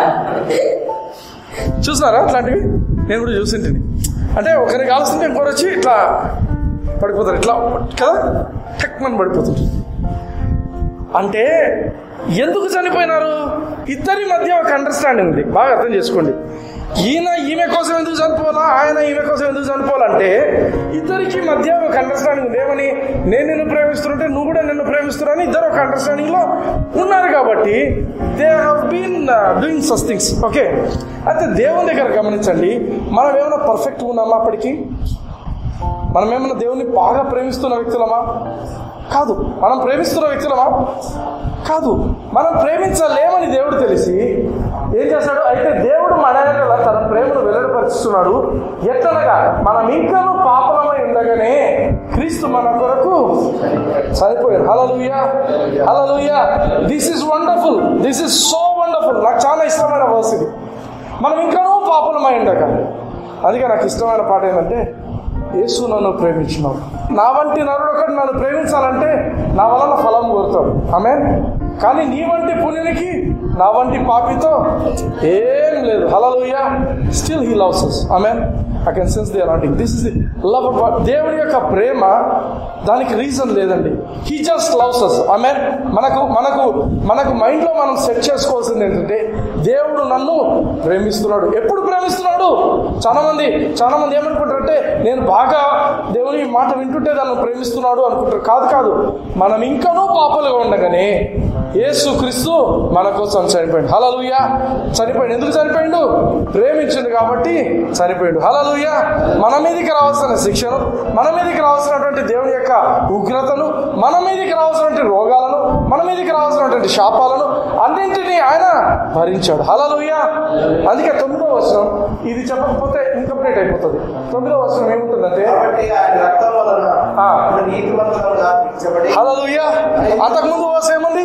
చూసినారా అట్లాంటివి నేను కూడా చూసింటిని అంటే ఒకరిని కాల్స్తుంటే ఇంకొకరు వచ్చి ఇట్లా పడిపోతారు ఇట్లా కదా టక్ మన పడిపోతుంది అంటే ఎందుకు చనిపోయినారు ఇద్దరి మధ్య ఒక అండర్స్టాండింగ్ ఉంది బాగా అర్థం చేసుకోండి ఈయన ఈమె కోసం ఎందుకు చనిపోవాలా ఆయన ఈమె కోసం ఎందుకు చనిపోవాలంటే ఇద్దరికి మధ్య ఒక అండర్స్టాండింగ్ ఉంది ఏమని నేను నిన్ను ప్రేమిస్తుంటే నువ్వు కూడా నిన్ను ప్రేమిస్తున్నాను ఇద్దరు ఒక అండర్స్టాండింగ్ లో ఉన్నారు కాబట్టి they have been doing such things okay అయితే దేవుని దగ్గర గమనించండి మనం ఏమైనా పర్ఫెక్ట్ ఉన్నామా అప్పటికి మనం ఏమైనా దేవుని బాగా ప్రేమిస్తున్న వ్యక్తులమా కాదు మనం ప్రేమిస్తున్న వ్యక్తులమా కాదు మనం ప్రేమించలేమని దేవుడు తెలిసి ఏం చేశాడు అయితే దేవుడు మన ఎడల తన ప్రేమను వెల్లడిపరుస్తున్నాడు ఎట్లనగా మనం ఇంకనూ పాపలమై ఉండగానే క్రీస్తు మన కొరకు చనిపోయాడు hallelujah hallelujah this is wonderful this is so wonderful నాకు చాలా ఇష్టమైన వర్స్ ఇది మనం ఇంకనూ పాపలమై ఉండగా అందుకే నాకు ఇష్టమైన పాట ఏంటంటే యేసు నన్ను ప్రేమించినావు నా వంటి నరుడు ఒకటి నన్ను ప్రేమించాలంటే నా వలన ఫలం కోరుతాడు ఆమె కానీ నీ వంటి పుణ్యునికి నా వంటి పాపితో ఏం లేదు hallelujah still he loves us ఆమె ఐ కెన్ సెన్స్ ది అలాంటి దిస్ ఇస్ లవ్ దేవుడి యొక్క ప్రేమ దానికి రీజన్ లేదండి హీ జస్ట్ లవ్స్ అస్ ఆమె మనకు మనకు మనకు మైండ్లో మనం సెట్ చేసుకోవాల్సింది ఏంటంటే దేవుడు నన్ను ప్రేమిస్తున్నాడు ఎప్పుడు ప్రేమిస్తున్నాడు చాలా మంది చాలా మంది ఏమనుకుంటారంటే నేను బాగా దేవుని మాట వింటుంటే దాన్ని ప్రేమిస్తున్నాడు అనుకుంటారు కాదు కాదు మనం ఇంకనూ పాపలుగా ఉండగానే యేసు క్రీస్తు మన కోసం చనిపోయాడు హలలుయ చనిపోయాడు ఎందుకు చనిపోయాడు ప్రేమించిండు కాబట్టి చనిపోయాడు హలలుయ మన మీదకి రావాల్సిన శిక్షను మన మీదకి రావాల్సినటువంటి దేవుని యొక్క ఉగ్రతను మన మీదకి రావాల్సినటువంటి రోగాలను మన మీదకి రావాల్సినటువంటి శాపాలను అన్నింటినీ ఆయన భరించాడు హలలుయ అందుకే తొమ్మిదో వచనం ఇది చెప్పకపోతే ఇన్కంప్లీట్ అయిపోతుంది తొమ్మిదో వచనం ఏముంటుందంటే కాబట్టి ఆయన రక్తం వలన ఆ. ఇప్పుడు నీతిమంతులుగా తీర్చబడి హలలుయ అంతకుముందు వచనం ఏముంది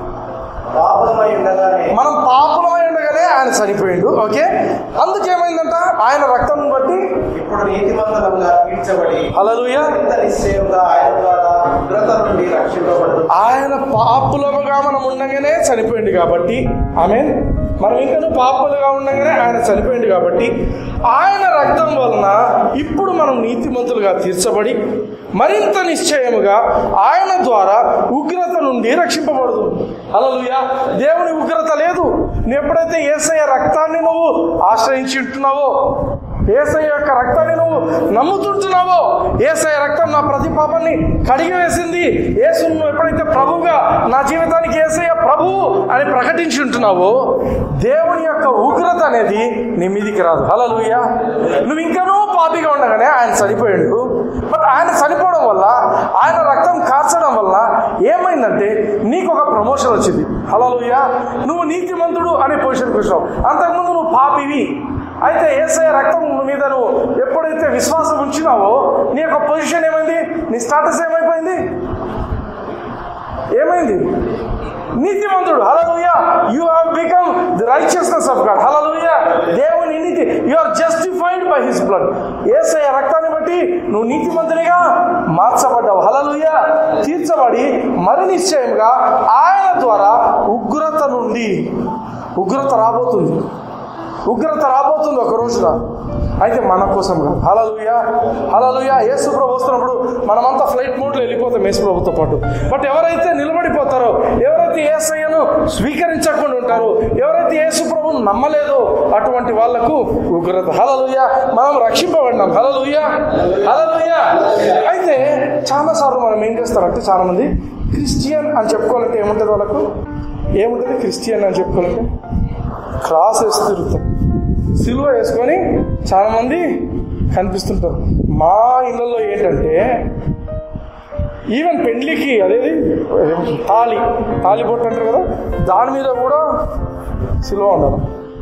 పాపలమై ఉండగానే మనం పాపలమై ఉండగానే ఆయన చనిపోయిండు ఓకే అందుకేమైందంట ఆయన రక్తం బట్టి ఇప్పుడు నీతిమంతులుగా తీర్చబడి హలలుయ మరింత నిశ్చయంగా ఆయన ద్వారా ఉగ్రత నుండి రక్షింపబడు ఆయన పాపులముగా మనం ఉండగానే చనిపోయింది కాబట్టి ఆమె మనం ఇంకా పాపులుగా ఉండగానే ఆయన చనిపోయింది కాబట్టి ఆయన రక్తం వలన ఇప్పుడు మనం నీతిమంతులుగా తీర్చబడి మరింత నిశ్చయముగా ఆయన ద్వారా ఉగ్రత నుండి రక్షింపబడదు హల్లెలూయా దేవుని ఉగ్రత లేదు నువ్వు ఎప్పుడైతే ఏసయ్య రక్తాన్ని నువ్వు ఆశ్రయించి ఉంటున్నావో ఏసయ్య యొక్క రక్తాన్ని నువ్వు నమ్ముతుంటున్నావో ఏసయ్య రక్తం నా ప్రతి పాపాన్ని కడిగి వేసింది ఏసు నువ్వు ఎప్పుడైతే ప్రభువుగా నా జీవితానికి ఏసయ్య ప్రభువు అని ప్రకటించి ఉంటున్నావో దేవుని యొక్క ఉగ్రత అనేది నీ మీదికి రాదు హలలుయ నువ్వు ఇంకనూ పాపిగా ఉండగానే ఆయన చనిపోయాడు బట్ ఆయన చనిపోవడం వల్ల ఆయన రక్తం కార్చడం వల్ల ఏమైందంటే నీకు ఒక ప్రమోషన్ వచ్చింది హలలుయ నువ్వు నీతిమంతుడు అనే పొజిషన్కి వచ్చావు అంతకుముందు నువ్వు పాపివి అయితే ఏసఐ రక్తం మీద నువ్వు ఎప్పుడైతే విశ్వాసం ఉంచినావో నీ యొక్క పొజిషన్ ఏమైంది నీ స్టాటస్ ఏమైపోయింది ఏమైంది నీతిమంతుడు hallelujah you have become the righteousness of God hallelujah దేవుని నీతి you are justified by his blood ఏసయ్య రక్తాన్ని బట్టి నువ్వు నీతిమంతునిగా మార్చబడ్డావు హలలుయ తీర్చబడి మరి నిశ్చయంగా ఆయన ద్వారా ఉగ్రత నుండి ఉగ్రత రాబోతుంది ఉగ్రత రాబోతుంది ఒక రోజున అయితే మన కోసం కాదు హలలుయ హలలుయ యేసు ప్రభు వస్తున్నప్పుడు మనమంతా ఫ్లైట్ మోడ్లో వెళ్ళిపోతాం యేసు ప్రభుతో పాటు బట్ ఎవరైతే నిలబడిపోతారో ఎవరైతే ఏసయ్యను స్వీకరించకుండా ఉంటారో ఎవరైతే యేసు ప్రభుని నమ్మలేదో అటువంటి వాళ్లకు ఉగ్రత హలలుయ మనం రక్షింపబడినాం హలలుయ హలలుయ అయితే చాలాసార్లు మనం ఏం చేస్తారంటే చాలా మంది క్రిస్టియన్ అని చెప్పుకోవాలంటే ఏముంటుంది వాళ్ళకు ఏముంటుంది క్రిస్టియన్ అని చెప్పుకోవాలంటే క్రాస్ వేసి తిరుగుతాం సిలువ వేసుకొని చాలా మంది కనిపిస్తుంటారు మా ఇళ్ళల్లో ఏంటంటే ఈవెన్ పెండ్లికి అదేది తాళి తాళి బొట్టు అంటారు కదా దాని మీద కూడా సిలువ ఉండాలి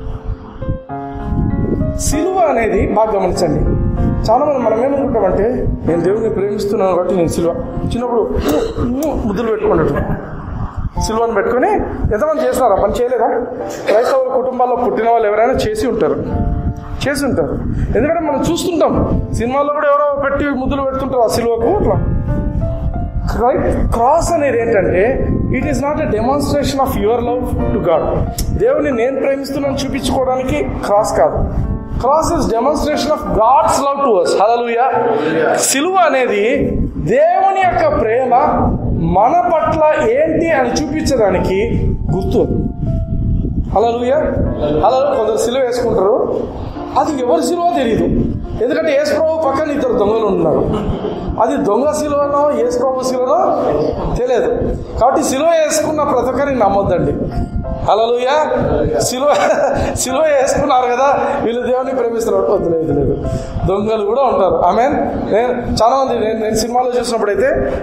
సిలువ అనేది బాగా గమనించండి చాలా మంది మనం ఏమనుకుంటామంటే నేను దేవుడిని ప్రేమిస్తున్నాను కాబట్టి నేను సిలువ చిన్నప్పుడు ముద్దులు పెట్టుకున్నట్టు సిల్వను పెట్టుకొని ఎంతమంది చేస్తున్నారా పని చేయలేదా క్రైస్తవ కుటుంబాల్లో పుట్టిన వాళ్ళు ఎవరైనా చేసి ఉంటారు చేసి ఉంటారు ఎందుకంటే మనం చూస్తుంటాం సినిమాల్లో కూడా ఎవరో పెట్టి ముద్దులు పెడుతుంటారు ఆ సిల్వకు అట్లా రైట్ క్రాస్ అనేది ఏంటంటే it is not a demonstration of your love to God దేవుని నేను ప్రేమిస్తున్నాను చూపించుకోవడానికి క్రాస్ కాదు cross is demonstration of God's love to us hallelujah సిలువ అనేది దేవుని యొక్క ప్రేమ మన పట్ల ఏంటి అని చూపించడానికి గుర్తు హలలుయ అలా కొందరు సిలువ వేసుకుంటారు అది ఎవరి సిలువ తెలియదు ఎందుకంటే యేసు ప్రభు పక్కన ఇద్దరు దొంగలు ఉన్నారు అది దొంగ సిలువనో యేసు ప్రభు సిలువనో తెలియదు కాబట్టి సిలువ వేసుకున్న ప్రతి ఒక్కరిని నమ్మొద్దండి హలలుయ సిలువ సిలువ వేసుకున్నారు కదా వీళ్ళు దేవుని ప్రేమిస్తున్నారు వద్దులేదు లేదు దొంగలు కూడా ఉంటారు ఆమె నేను చాలా మంది నేను నేను సినిమాలో చూసినప్పుడు అయితే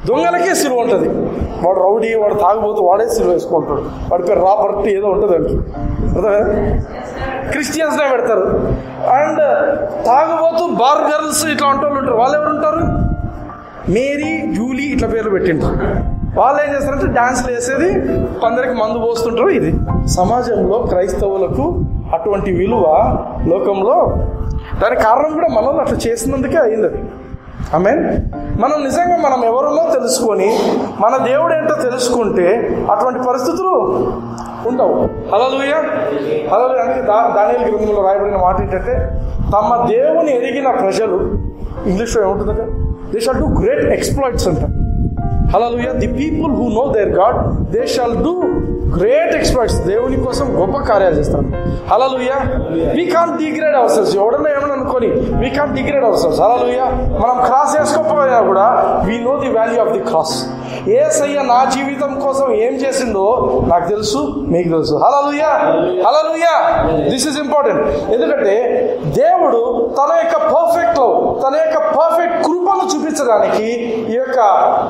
దొంగలకే సిలువ ఉంటుంది వాడు రౌడీ వాడు తాగుబోతు వాడే సిలువ వేసుకుంటాడు వాడి పేరు రాబర్ట్ ఏదో ఉంటుంది దానికి అర్థమైందా? క్రిస్టియన్స్నే పెడతారు అండ్ తాగుబోతు బార్ గర్ల్స్ ఇట్లా ఉంటే వాళ్ళు ఉంటారు వాళ్ళు ఎవరు ఉంటారు మేరీ జూలీ ఇట్లా పేర్లు పెట్టింటారు వాళ్ళు ఏం చేస్తారంటే డాన్స్లు వేసేది కొందరికి మందు పోస్తుంటారు ఇది సమాజంలో క్రైస్తవులకు అటువంటి విలువ లోకంలో దానికి కారణం కూడా మనలో అట్లా చేసినందుకే అయింది అది ఆమె మనం నిజంగా మనం ఎవరిలో తెలుసుకొని మన దేవుడు ఏంటో తెలుసుకుంటే అటువంటి పరిస్థితులు ఉండవు హలలుయ హలలుయ అంటే దా దానియలు గ్రంథంలో రాయబడిన మాట ఏంటంటే తమ దేవుని ఎరిగిన ప్రజలు ఇంగ్లీష్లో ఏముంటుందంటే they shall do great exploits అంట hallelujah the people who know their God they shall do great exploits దేవుని కోసం గొప్ప కార్యాలు చేస్తారు hallelujah we can degrade ourselves ఎవడన్నా ఏమని అనుకొని we can degrade ourselves hallelujah మనం క్రాస్ చేసుకోకపోయినా కూడా we know the value of the cross ఏ సయ్య నా జీవితం కోసం ఏం చేసిందో నాకు తెలుసు మీకు తెలుసు hallelujah hallelujah this is important ఎందుకంటే దేవుడు తన యొక్క పర్ఫెక్ట్ లో తన యొక్క పర్ఫెక్ట్ కృపను చూపించడానికి ఈ యొక్క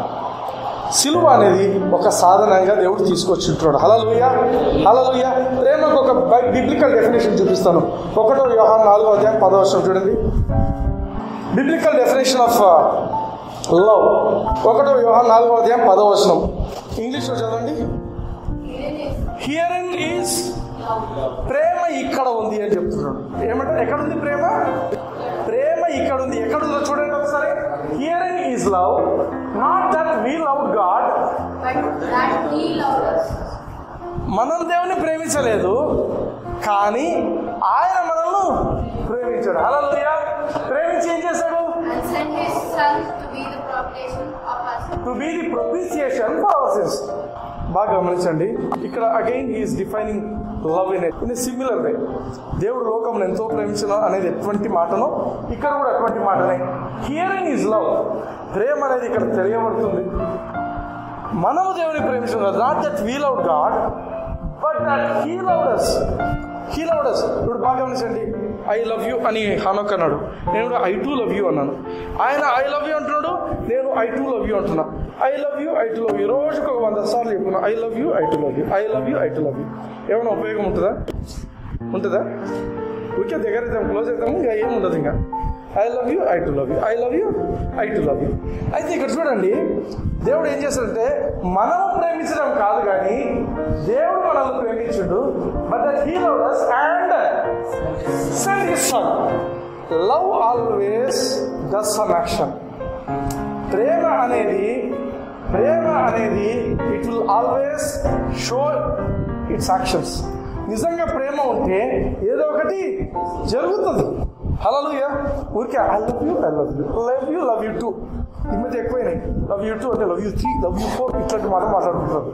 సిలువ అనేది ఒక సాధనంగా దేవుడు తీసుకొచ్చుంటున్నాడు హలలుయ హలలుయ ప్రేమకు ఒక బిబ్లికల్ డెఫినేషన్ చూపిస్తాను ఒకటో వ్యవహారం నాలుగో అధ్యాయం పదో వర్షం చూడండి బిబ్లికల్ డెఫినేషన్ ఆఫ్ లవ్ ఒకటో వ్యవహారం నాలుగో అధ్యాయం పదో వచనం ఇంగ్లీష్లో చదవండి హియరింగ్ ఈజ్ ప్రేమ ఇక్కడ ఉంది అని చెప్తున్నాడు ఏమంటారు ఎక్కడ ఉంది ప్రేమ ప్రేమ ఇక్కడ ఉంది ఎక్కడ ఉందో చూడండి ఒకసారి herein is love not that we love God but that he loved us మనం దేవుని ప్రేమించలేదు కానీ ఆయన మనల్ని ప్రేమించాడు అలా ప్రేమించి ఏం చేశాడు and sent his son to be the propitiation of us. To be the propitiation for our sins బాగా గమనించండి ఇక్కడ again is defining love in in similar way దేవుడు లోకం ఎంతో ప్రేమించిన అనేది ఎటువంటి మాటనో ఇక్కడ కూడా ఎటువంటి మాటనే హియరింగ్ ఈజ్ లవ్ ప్రేమ అనేది ఇక్కడ తెలియబడుతుంది మనము దేవుని ప్రేమించడం not that we love God but that he love us he love us ఇప్పుడు బాగా గమనించండి ఐ లవ్ యూ అని హనోక్ అన్నాడు నేను కూడా ఐ టూ లవ్ యూ అన్నాను ఆయన ఐ లవ్ యూ అంటున్నాడు నేను ఐ టూ లవ్ యూ అంటున్నా love love you I two love యూ రోజుకు ఒక వంద సార్లు చెప్పుకున్నా I love you I two love you I love you I two love you ఏమైనా ఉపయోగం ఉంటుందా ఉంటుందా ఊరికే దగ్గర అవుతాం క్లోజ్ అవుతాము ఇంకా ఏం ఉండదు ఇంకా I love you I too love you I love you I too love you అయితే ఇక్కడ చూడండి దేవుడు ఏం చేస్తాడంటే మనం ప్రేమించడం కాదు కానీ దేవుడు మనల్ని ప్రేమించుడు but that he love us and send his son love always does some action ప్రేమ అనేది ప్రేమ అనేది it will always show its actions నిజంగా ప్రేమ ఉంటే ఏదో ఒకటి జరుగుతుంది హలో ఊరికే I love you I love you love you love you too ఈ మధ్య ఎక్కువైనాయి లవ్ యూ టూ అంటే love you three love you four ఇట్లాంటి మాట మాట్లాడుకుంటారు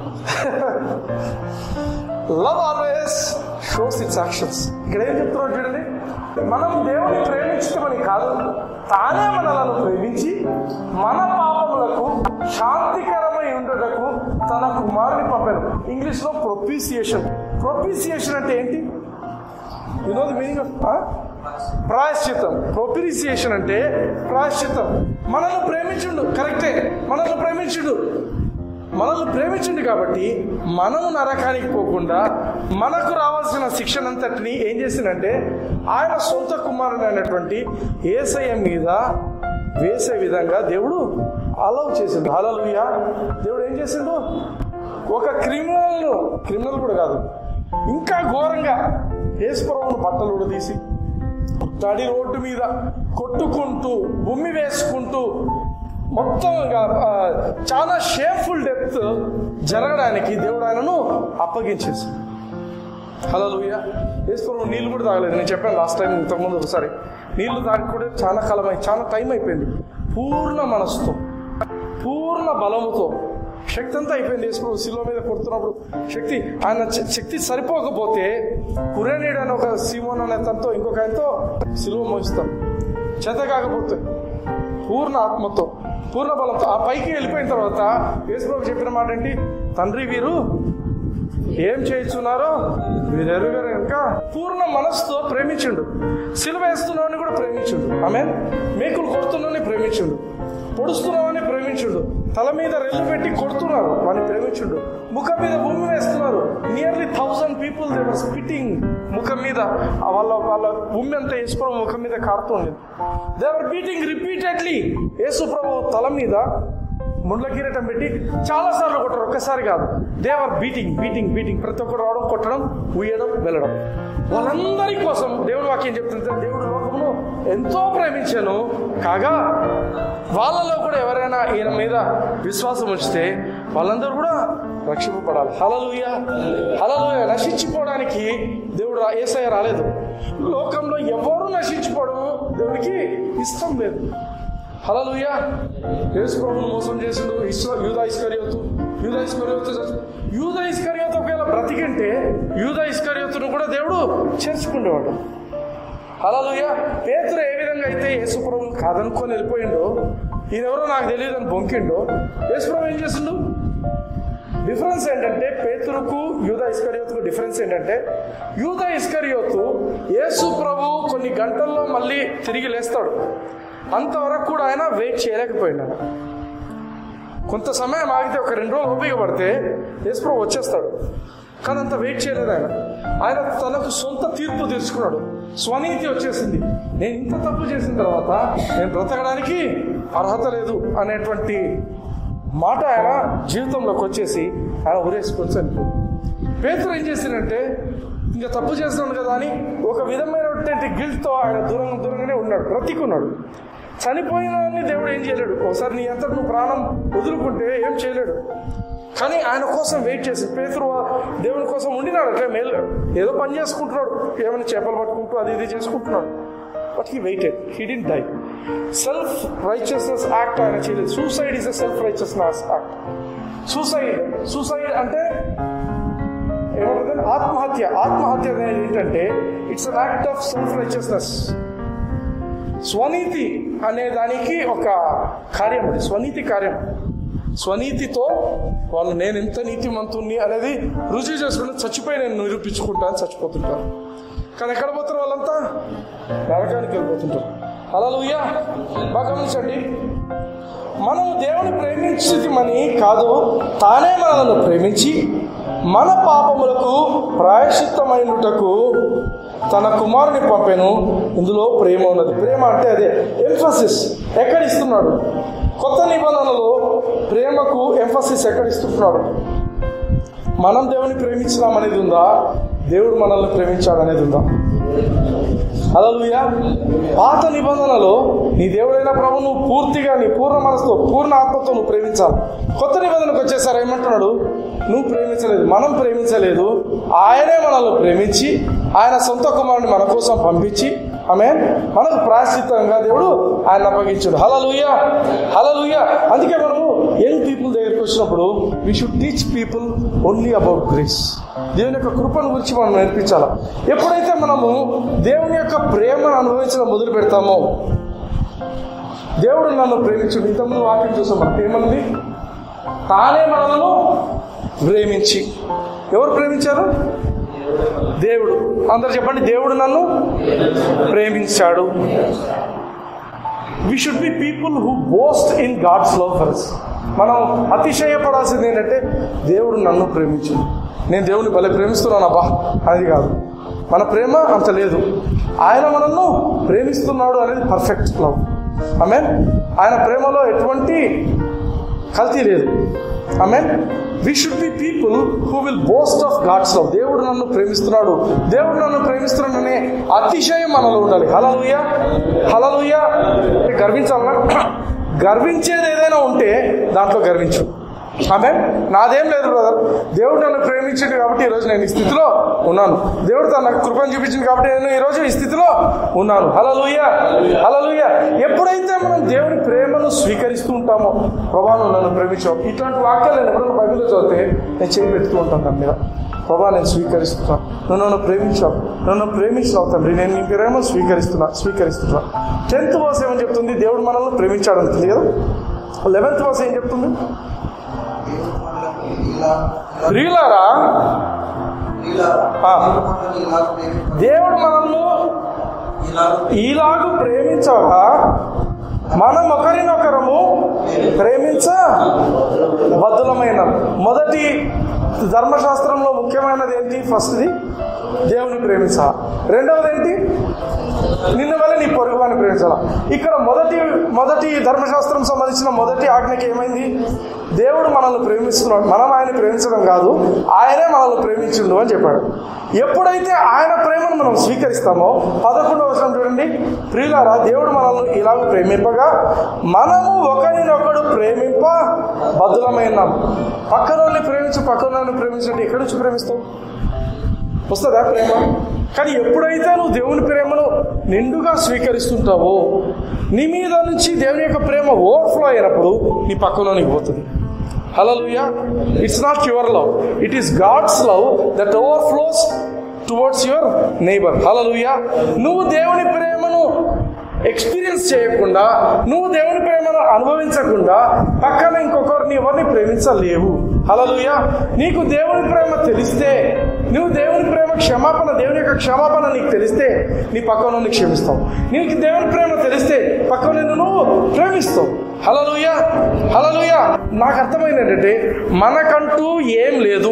love always shows its actions ఇక్కడ ఏం చెప్తున్నాడు చూడండి మనం దేవుని ప్రేమించటమని కాదు తానే మనలను ప్రేమించి మన పాపములకు శాంతికరమై ఉండటకు తన కుమారుని పంపారు ఇంగ్లీష్ లో ప్రొపీసియేషన్ ప్రొపీసియేషన్ అంటే ఏంటి you know the meaning of ప్రాయశ్చిత్తం ప్రొపీసియేషన్ అంటే ప్రాయశ్చిత్తం మనల్ని ప్రేమించుండు కరెక్టే మనల్ని ప్రేమించుడు మనల్ని ప్రేమించింది కాబట్టి మనము నరకానికి పోకుండా మనకు రావాల్సిన శిక్షణంతటిని ఏం చేసిందంటే ఆయన సొంత కుమారుడు అయినటువంటి ఏసయ్య మీద వేసే విధంగా దేవుడు అలౌ చేసిండు హలలుయ దేవుడు ఏం చేసిండు ఒక క్రిమినల్ క్రిమినల్ కూడా కాదు ఇంకా ఘోరంగా ఏసుప్రభుని బట్టలు కూడా తీసి తడి రోడ్డు మీద కొట్టుకుంటూ ఉమ్మి వేసుకుంటూ మొత్తం ఇంకా, ఆ, చాలా షేమ్ఫుల్ డెత్ జరగడానికి దేవుడు ఆయనను అప్పగించేసి హలో లూయ ఈశ్వరం నీళ్ళు కూడా తాగలేదు నేను చెప్పాను లాస్ట్ టైం ఇంతకుముందు ఒకసారి నీళ్లు తాగి కూడా చాలా కాలం అయి చాలా టైం అయిపోయింది పూర్ణ మనసుతో పూర్ణ బలముతో శక్తి అంతా అయిపోయింది యేసుప్రభు శిలువ మీద కొడుతున్నప్పుడు శక్తి ఆయన శ- శక్తి సరిపోకపోతే కురేనీడు అని ఒక సీమోన్ అనే తనతో ఇంకొక ఆయనతో శిలువ మోస్తాం చేత కాకపోతే పూర్ణ ఆత్మతో పూర్ణ బలంతో ఆ పైకి వెళ్ళిపోయిన తర్వాత యేసుప్రభు చెప్పిన మాట ఏంటి తండ్రి వీరు ఏం చేయించున్నారో మీరు ఎరుగారు కనుక పూర్ణ మనసుతో ప్రేమించుండు సిలువ వేస్తున్నామని కూడా ప్రేమించుండు ఆమె మేకులు కొడుతున్నామని ప్రేమించుండు పొడుస్తున్నామని ప్రేమించుండు ప్రేమించుండు తల మీద రెల్లు పెట్టి కొడుతున్నారు వాడిని ప్రేమించుండు ముఖం మీద భూమి వేస్తున్నారు nearly thousand people they were spitting ముఖం మీద ఆ వాళ్ళ వాళ్ళ భూమి అంతా యేసుప్రభు ముఖం మీద కారుతుంది దేవర్ బీటింగ్ రిపీటెడ్లీ యేసుప్రభు తల మీద ముండ్ల కిరీటం పెట్టి చాలా సార్లు కొట్టారు ఒక్కసారి కాదు దేవర్ బీటింగ్ బీటింగ్ బీటింగ్ ప్రతి ఒక్కరు రావడం కొట్టడం ఉయ్యడం వెళ్ళడం వాళ్ళందరి కోసం దేవుడు వాక్యం చెప్తుంటే దేవుడు లోకమును ఎంతో ప్రేమించాను కాగా వాళ్ళలో కూడా ఎవరైనా ఈయన మీద విశ్వాసం ఉంచితే వాళ్ళందరూ కూడా రక్షింపబడాలి హలలుయ హలలుయ నశించిపోవడానికి దేవుడు రా- ఏసయ్య రాలేదు లోకంలో ఎవరు నశించిపోవడం దేవుడికి ఇష్టం లేదు హలలుయ యేసు ప్రభువును మోసం చేసిండు ఇస్రా యూదా ఇస్కరియోతు యూదా ఇస్కరియోతు చచ్చి- యూదా ఇస్కరియోతు ఒకవేళ బ్రతికంటే యూదా ఇస్కరియోతును కూడా దేవుడు చేర్చుకునేవాడు హలలుయ పేతురు ఏ విధంగా అయితే యేసు ప్రభువును కాదనుకొని వెళ్ళిపోయిండో ఈయనెవరో నాకు తెలియదు అని బొంకిండో యేసు ప్రభు ఏం చేసిండు డిఫరెన్స్ ఏంటంటే పేతురుకు యూదా ఇస్కరియోతుకు డిఫరెన్స్ ఏంటంటే యూదా ఇస్కరియోతు యేసు ప్రభు కొన్ని గంటల్లో మళ్ళీ తిరిగి లేస్తాడు అంతవరకు కూడా ఆయన వెయిట్ చేయలేకపోయినాడు కొంత సమయం ఆగితే ఒక రెండు రోజులు ఓపిక పడితే యేసు ప్రభు వచ్చేస్తాడు కానీ అంత వెయిట్ చేయలేదు ఆయన ఆయన తనకు సొంత తీర్పు తీర్చుకున్నాడు స్వనీతి వచ్చేసింది నేను ఇంత తప్పు చేసిన తర్వాత నేను బ్రతకడానికి అర్హత లేదు అనేటువంటి మాట ఆయన జీవితంలోకి వచ్చేసి ఆయన ఊరేసుకొని చనిపోయింది పేతురు ఏం చేసిందంటే ఇంకా తప్పు చేస్తున్నాడు కదా అని ఒక విధమైనటువంటి గిల్ట్తో ఆయన దూరంగా దూరంగానే ఉన్నాడు బ్రతికున్నాడు చనిపోయిన దేవుడు ఏం చేయలేడు ఒకసారి నీ అంతటి నువ్వు ప్రాణం వదులుకుంటే ఏం చేయలేడు కానీ ఆయన కోసం వెయిట్ చేసి పేతురు దేవుని కోసం ఉండినాడు అట్లా మేలు ఏదో పని చేసుకుంటున్నాడు ఏమైనా చేపలు పట్టుకుంటూ అది ఇది చేసుకుంటున్నాడు but he waited he did die self righteousness act ఆయన చేయలేదు suicide is a self righteousness act suicide suicide అంటే ఏమంటుంది ఆత్మహత్య ఆత్మహత్య అనేది ఏంటంటే it's an act of self righteousness స్వనీతి అనే దానికి ఒక కార్యం అది స్వనీతి కార్యం స్వనీతితో వాళ్ళు నేను ఎంత నీతిమంతుణ్ణి అనేది రుజువు చేసుకుని చచ్చిపోయి నేను నిరూపించుకుంటాను చచ్చిపోతుంటాను కానీ ఎక్కడ పోతారు వాళ్ళంతా నరకానికి వెళ్ళిపోతుంటారు అలా లూయా బాగా గమనించండి మనము దేవుని ప్రేమించమని కాదు తానే మనలను ప్రేమించి మన పాపములకు ప్రాయశ్చిత్తమైనటకు తన కుమారుని పంపెను ఇందులో ప్రేమ ఉన్నది ప్రేమ అంటే అదే ఎంఫసిస్ ఎక్కడ ఇస్తున్నాడు కొత్త నిబంధనలో ప్రేమకు ఎంఫసిస్ ఎక్కడ ఇస్తున్నాడు మనం దేవుని ప్రేమించడం అనేది ఉందా దేవుడు మనల్ని ప్రేమించాడు అనేది ఉందా అలలుయా పాత నిబంధనలో నీ దేవుడైన ప్రభు నువ్వు పూర్తిగా నీ పూర్ణ మనసుతో పూర్ణ ఆత్మతో నువ్వు ప్రేమించాలి కొత్త నిబంధనకు వచ్చేసారు ఏమంటున్నాడు నువ్వు ప్రేమించలేదు మనం ప్రేమించలేదు ఆయనే మనల్ని ప్రేమించి ఆయన సొంత కుమారుని మన కోసం పంపించి ఆమె మనకు ప్రాశ్చిత్తంగా దేవుడు ఆయన అప్పగించాడు హలలుయ హలలుయ అందుకే మనము యంగ్ పీపుల్ దగ్గరికి వచ్చినప్పుడు we should teach people only about grace దేవుని యొక్క కృపను గురించి మనం నేర్పించాలి ఎప్పుడైతే మనము దేవుని యొక్క ప్రేమను అనుభవించడం మొదలు పెడతామో దేవుడు నన్ను ప్రేమించుడు ఇంతకుముందు వాక్యం చూసాం మనం ఏమన్నది తానే మనలను ప్రేమించి ఎవరు ప్రేమించారు దేవుడు అందరు చెప్పండి దేవుడు నన్ను ప్రేమించాడు we should be people who boast in God's love first మనం అతిశయపడాల్సింది ఏంటంటే దేవుడు నన్ను ప్రేమించింది నేను దేవుని భలే ప్రేమిస్తున్నాను అబ్బా అది కాదు మన ప్రేమ అంత లేదు ఆయన మనల్ని ప్రేమిస్తున్నాడు అనేది పర్ఫెక్ట్ లవ్ ఆమె ఆయన ప్రేమలో ఎటువంటి కల్తీ లేదు ఆమె we should be people who will boast of God's love దేవుడు నన్ను ప్రేమిస్తున్నాడు దేవుడు నన్ను ప్రేమిస్తున్నాడనే అతిశయం మనలో ఉండాలి హలలుయ హలలుయ గర్వించాలన్నా గర్వించేది ఏదైనా ఉంటే దాంట్లో గర్వించు ఆమె నాదేం లేదు బ్రదర్ దేవుడు నన్ను ప్రేమించిండు కాబట్టి ఈరోజు నేను ఈ స్థితిలో ఉన్నాను దేవుడు తన నాకు కృపను చూపించింది కాబట్టి నేను ఈరోజు ఈ స్థితిలో ఉన్నాను హలలుయ హలలుయ ఎప్పుడైతే మనం దేవుని ప్రేమను స్వీకరిస్తూ ఉంటామో ప్రభావం నన్ను ప్రేమించావు ఇట్లాంటి వాక్యాలు నేను ఎప్పుడైనా బైబిల్లో చదివితే నేను చేయి పెడుతూ ఉంటాను దాని మీద ప్రభా నేను స్వీకరిస్తున్నాను నువ్వు నన్ను ప్రేమించావు నన్ను ప్రేమించినావు తండ్రి నేను నీ ప్రేమను స్వీకరిస్తున్నా స్వీకరిస్తున్నా టెన్త్ వర్స్ ఏమని చెప్తుంది దేవుడు మనల్ని ప్రేమించాడు అంటుంది కదా లెవెన్త్ వర్స్ ఏం చెప్తుంది ప్రియులారా ఆ, దేవుడు మనల్ని ఈలాగు ప్రేమించగా మనం ఒకరినొకరము ప్రేమి ప్రేమించ బద్దులమైన మొదటి ధర్మశాస్త్రంలో ముఖ్యమైనది ఏంటి ఫస్ట్ది దేవుని ప్రేమించ రెండవది ఏంటి నిన్న వల్ల నీ పొరుగు అని ప్రేమించాల ఇక్కడ మొదటి మొదటి ధర్మశాస్త్రం సంబంధించిన మొదటి ఆజ్ఞకి ఏమైంది దేవుడు మనల్ని ప్రేమిస్తున్నాడు మనం ఆయన ప్రేమించడం కాదు ఆయనే మనల్ని ప్రేమించిండు అని చెప్పాడు ఎప్పుడైతే ఆయన ప్రేమను మనం స్వీకరిస్తామో పదకొండవ వచనం చూడండి ప్రియులారా దేవుడు మనల్ని ఇలాగ ప్రేమింపగా మనము ఒకరినొకడు ప్రేమింప బదులమైనాం పక్కనోళ్ళని ప్రేమించు పక్కనోళ్ళని ప్రేమించినట్టు ఎక్కడి నుంచి ప్రేమిస్తావు వస్తుందా ప్రేమ కానీ ఎప్పుడైతే నువ్వు దేవుని ప్రేమను నిండుగా స్వీకరిస్తుంటావో నీ మీద నుంచి దేవుని యొక్క ప్రేమ ఓవర్ఫ్లో అయినప్పుడు నీ పక్కలోనికి పోతుంది hallelujah it's not your love it is God's love that overflows towards your neighbour hallelujah నువ్వు దేవుని ప్రేమను ఎక్స్పీరియన్స్ చేయకుండా నువ్వు దేవుని ప్రేమను అనుభవించకుండా పక్కన ఇంకొకరిని ఎవరిని ప్రేమించలేవు హలలుయా నీకు దేవుని ప్రేమ తెలిస్తే నువ్వు దేవుని ప్రేమ క్షమాపణ దేవుని యొక్క క్షమాపణ నీకు తెలిస్తే నీ పక్కన క్షమిస్తావు నీకు దేవుని ప్రేమ తెలిస్తే పక్కన నువ్వు ప్రేమిస్తావు హలలుయా హలలుయా నాకు అర్థమైంది ఏంటంటే మనకంటూ ఏం లేదు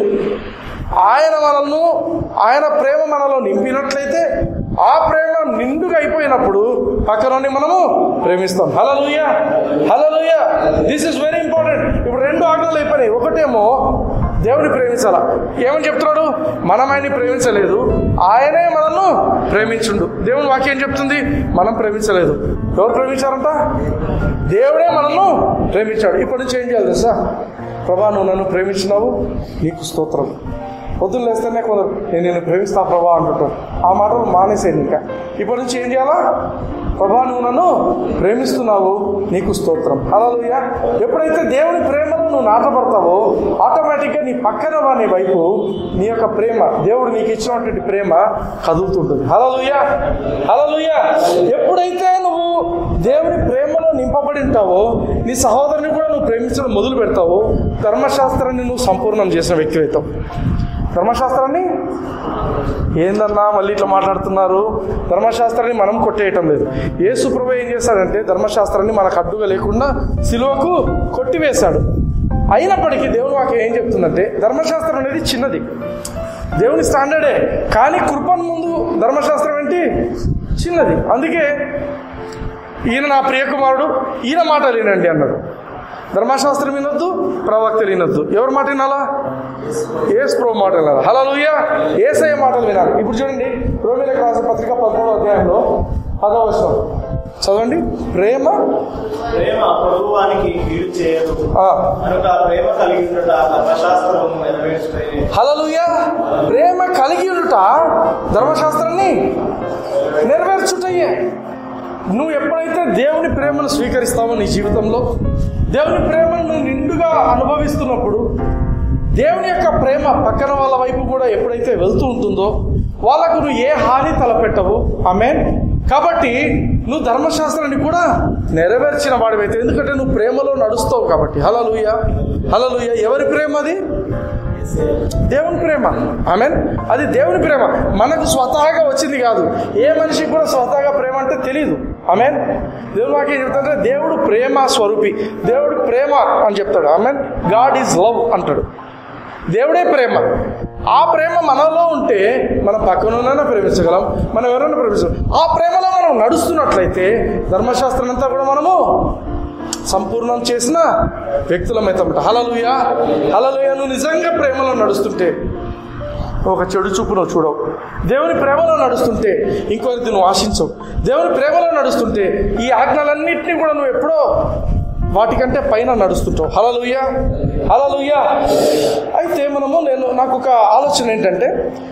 ఆయన మనల్ని ఆయన ప్రేమ మనలో నింపినట్లయితే ఆ ప్రేమ నిండుగా అయిపోయినప్పుడు పక్కనోని మనము ప్రేమిస్తాం hallelujah hallelujah this is very important ఇప్పుడు రెండు ఆజ్ఞలు అయిపోయినాయి ఒకటేమో దేవుని ప్రేమించాల ఏమని చెప్తున్నాడు మనం ఆయన్ని ప్రేమించలేదు ఆయనే మనల్ని ప్రేమించుండు దేవుని వాక్యం చెప్తుంది మనం ప్రేమించలేదు ఎవరు ప్రేమించారంట దేవుడే మనల్ని ప్రేమించాడు ఇప్పటి నుంచి ఏం చేయాలి తెలుసా ప్రభా నువ్వు నన్ను ప్రేమించినావు నీకు స్తోత్రం పొద్దున్న లేస్తేనే కొందరు నేను నేను ప్రేమిస్తా ప్రభా అంటుంటారు ఆ మాటలు మానేసేయండి ఇంకా ఇప్పటి నుంచి ఏం చేయాలా ప్రభా నువ్వు నన్ను ప్రేమిస్తున్నావు నీకు స్తోత్రం అలా ఎప్పుడైతే దేవుని ప్రేమను నువ్వు నాటపడతావో ఆటోమేటిక్గా నీ పక్కన వాని వైపు నీ యొక్క ప్రేమ దేవుడు నీకు ఇచ్చినటువంటి ప్రేమ కదులుతుంటుంది హలలుయ హలలుయ ఎప్పుడైతే నువ్వు దేవుని ప్రేమలో నింపబడి ఉంటావో నీ సహోదరుని కూడా నువ్వు ప్రేమించడం మొదలు పెడతావో ధర్మశాస్త్రాన్ని నువ్వు సంపూర్ణం చేసిన వ్యక్తి అవుతావు ధర్మశాస్త్రాన్ని ఏందన్నా మళ్ళీ ఇట్లా మాట్లాడుతున్నారు ధర్మశాస్త్రాన్ని మనం కొట్టేయటం లేదు యేసు ప్రభు ఏం చేశాడంటే ధర్మశాస్త్రాన్ని మనకు అడ్డుగా లేకుండా సిలువకు కొట్టివేశాడు అయినప్పటికీ దేవుని వాక్యం ఏం చెప్తుందంటే ధర్మశాస్త్రం అనేది చిన్నది దేవుని స్టాండర్డే కానీ కృపను ముందు ధర్మశాస్త్రం ఏంటి చిన్నది అందుకే ఈయన నా ప్రియకుమారుడు ఈయన మాట వినండి అన్నాడు ధర్మశాస్త్రం వినొద్దు ప్రవక్తలు వినొద్దు ఎవరి మాట వినాలా ఏస్ ప్రో మాట వినాలా హలో లూయ ఏసఐ మాటలు వినాలి ఇప్పుడు చూడండి రోమిలకు రాసిన పత్రిక పదమూడవ అధ్యాయంలో పదవచనం చదవండి ప్రేమ ప్రేమ ప్రభువానికి కీడు చేయదు ఆ, కనుక ప్రేమ కలిగి ఉండట ధర్మశాస్త్రం నెరవేర్చుకునే హల్లెలూయ ప్రేమ కలిగి ఉండుట ధర్మశాస్త్రాన్ని నెరవేర్చుటయ్యే నువ్వు ఎప్పుడైతే దేవుని ప్రేమను స్వీకరిస్తావో నీ జీవితంలో దేవుని ప్రేమను నువ్వు నిండుగా అనుభవిస్తున్నప్పుడు దేవుని యొక్క ప్రేమ పక్కన వాళ్ళ వైపు కూడా ఎప్పుడైతే వెళ్తూ ఉంటుందో వాళ్ళకు నువ్వు ఏ హాని తలపెట్టవు ఆమె కాబట్టి నువ్వు ధర్మశాస్త్రాన్ని కూడా నెరవేర్చిన వాడివైతే ఎందుకంటే నువ్వు ప్రేమలో నడుస్తావు కాబట్టి హలలుయ హలలుయ ఎవరి ప్రేమ అది దేవుని ప్రేమ ఆమె అది దేవుని ప్రేమ మనకు స్వతహాగా వచ్చింది కాదు ఏ మనిషికి కూడా స్వతహాగా ప్రేమ అంటే తెలియదు ఆమె దేవుని వాక్యం చెప్తాడంటే దేవుడు ప్రేమ స్వరూపి దేవుడు ప్రేమ అని చెప్తాడు ఆమె గాడ్ ఈజ్ లవ్ అంటాడు దేవుడే ప్రేమ ఆ ప్రేమ మనలో ఉంటే మనం పక్కనైనా ప్రేమించగలం మనం ఎవరైనా ప్రేమించగలం ఆ ప్రేమలో మనం నడుస్తున్నట్లయితే ధర్మశాస్త్రం అంతా కూడా మనము సంపూర్ణం చేసిన వ్యక్తులమైతామట హలలుయ హలలుయ నువ్వు నిజంగా ప్రేమలో నడుస్తుంటే ఒక చెడు చూపు నువ్వు చూడవు దేవుని ప్రేమలో నడుస్తుంటే ఇంకొకరిది నువ్వు ఆశించవు దేవుని ప్రేమలో నడుస్తుంటే ఈ ఆజ్ఞలన్నింటినీ కూడా నువ్వు ఎప్పుడో వాటికంటే పైన నడుస్తుంటావు హలలుయ హలలుయ అయితే మనము నేను నాకు ఒక ఆలోచన ఏంటంటే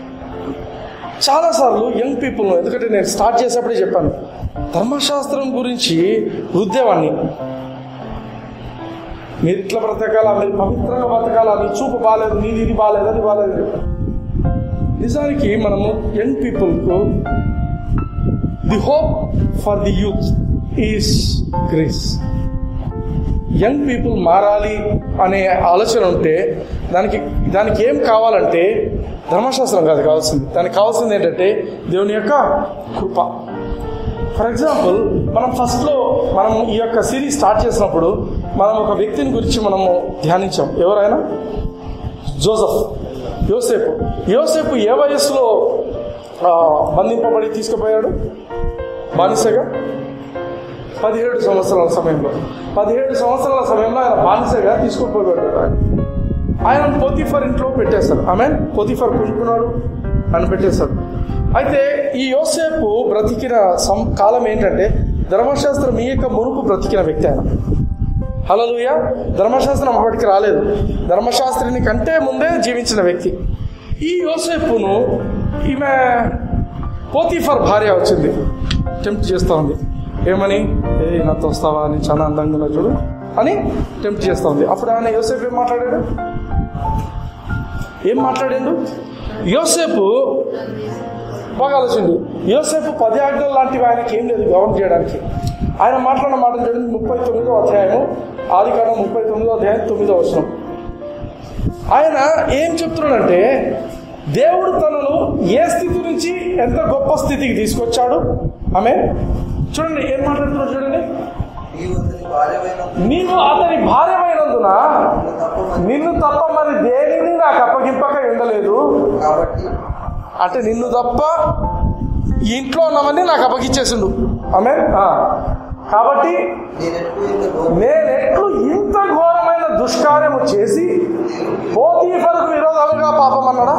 చాలాసార్లు యంగ్ పీపుల్ ఎందుకంటే నేను స్టార్ట్ చేసేప్పుడే చెప్పాను ధర్మశాస్త్రం గురించి రుద్దేవాణ్ణి మీరు ఇట్లా బ్రతకాలా మీరు పవిత్రంగా బ్రతకాలా నీ చూపు బాగాలేదు నీది ఇది బాగాలేదు అది బాగాలేదు నిజానికి మనము యంగ్ పీపుల్కు the hope for the youth is grace young people మారాలి అనే ఆలోచన ఉంటే దానికి దానికి ఏం కావాలంటే ధర్మశాస్త్రం కాదు కావాల్సింది దానికి కావాల్సింది ఏంటంటే దేవుని యొక్క కృప ఫర్ ఎగ్జాంపుల్ మనం ఫస్ట్లో మనం ఈ యొక్క సిరీస్ స్టార్ట్ చేసినప్పుడు మనం ఒక వ్యక్తిని గురించి మనము ధ్యానించాం ఎవరైనా జోసఫ్ యోసేపు యోసేపు ఏ వయస్సులో ఆ, బంధింపబడి తీసుకుపోయాడు బానిసగా పదిహేడు సంవత్సరాల సమయంలో పదిహేడు సంవత్సరాల సమయంలో ఆయన బానిసగా తీసుకుపోయాడు ఆయన పోతిఫర్ ఇంట్లో పెట్టేశారు ఆమె పోతిఫర్ పుంజుకున్నాడు అని పెట్టేశాడు అయితే ఈ యోసేపు బ్రతికిన సం కాలం ఏంటంటే ధర్మశాస్త్రం ఈ యొక్క మునుపు బ్రతికిన వ్యక్తి ఆయన హలలుయ ధర్మశాస్త్రం అప్పటికి రాలేదు ధర్మశాస్త్రిని కంటే ముందే జీవించిన వ్యక్తి ఈ యోసేపును ఈమె పోతిఫర్ భార్య వచ్చింది టెంప్ట్ చేస్తూ ఉంది ఏమని ఏ నాతో వస్తావా అని చాలా అందంగా ఉన్నా చూడు అని టెంప్ట్ చేస్తూ ఉంది అప్పుడు ఆయన యోసేపు ఏం మాట్లాడాడు ఏం మాట్లాడాడు యోసేపు బాగా ఆలోచిండు యోసేపు పది ఆజ్ఞలు లాంటివి ఆయనకి ఏం లేదు గవర్న్ చేయడానికి ఆయన మాట్లాడిన మాట చూడండి ముప్పై తొమ్మిదో అధ్యాయం ఆది కాలం ముప్పై తొమ్మిదో అధ్యాయం తొమ్మిదో వచనం ఆయన ఏం చెప్తున్నాడంటే దేవుడు తనను ఏ స్థితి నుంచి ఎంత గొప్ప స్థితికి తీసుకొచ్చాడు ఆమె చూడండి ఏం మాట్లాడుతున్నాడు చూడండి నీవు అతని భార్యమైన నీవు అతని భార్యమైనందున తప్ప నిన్ను తప్ప మరి దేనిని నాకు అప్పగింపక ఉండలేదు కాబట్టి అంటే నిన్ను తప్ప ఈ ఇంట్లో ఉన్నవన్నీ నాకు అప్పగిచ్చేసిండు ఆమె కాబట్టి నేనెట్లు ఇంత గౌరవం నేనెట్లు ఇంత ఘోరమైన దుష్కార్యము చేసి పోతీఫరుకు విరోధముగా పాపం అన్నాడా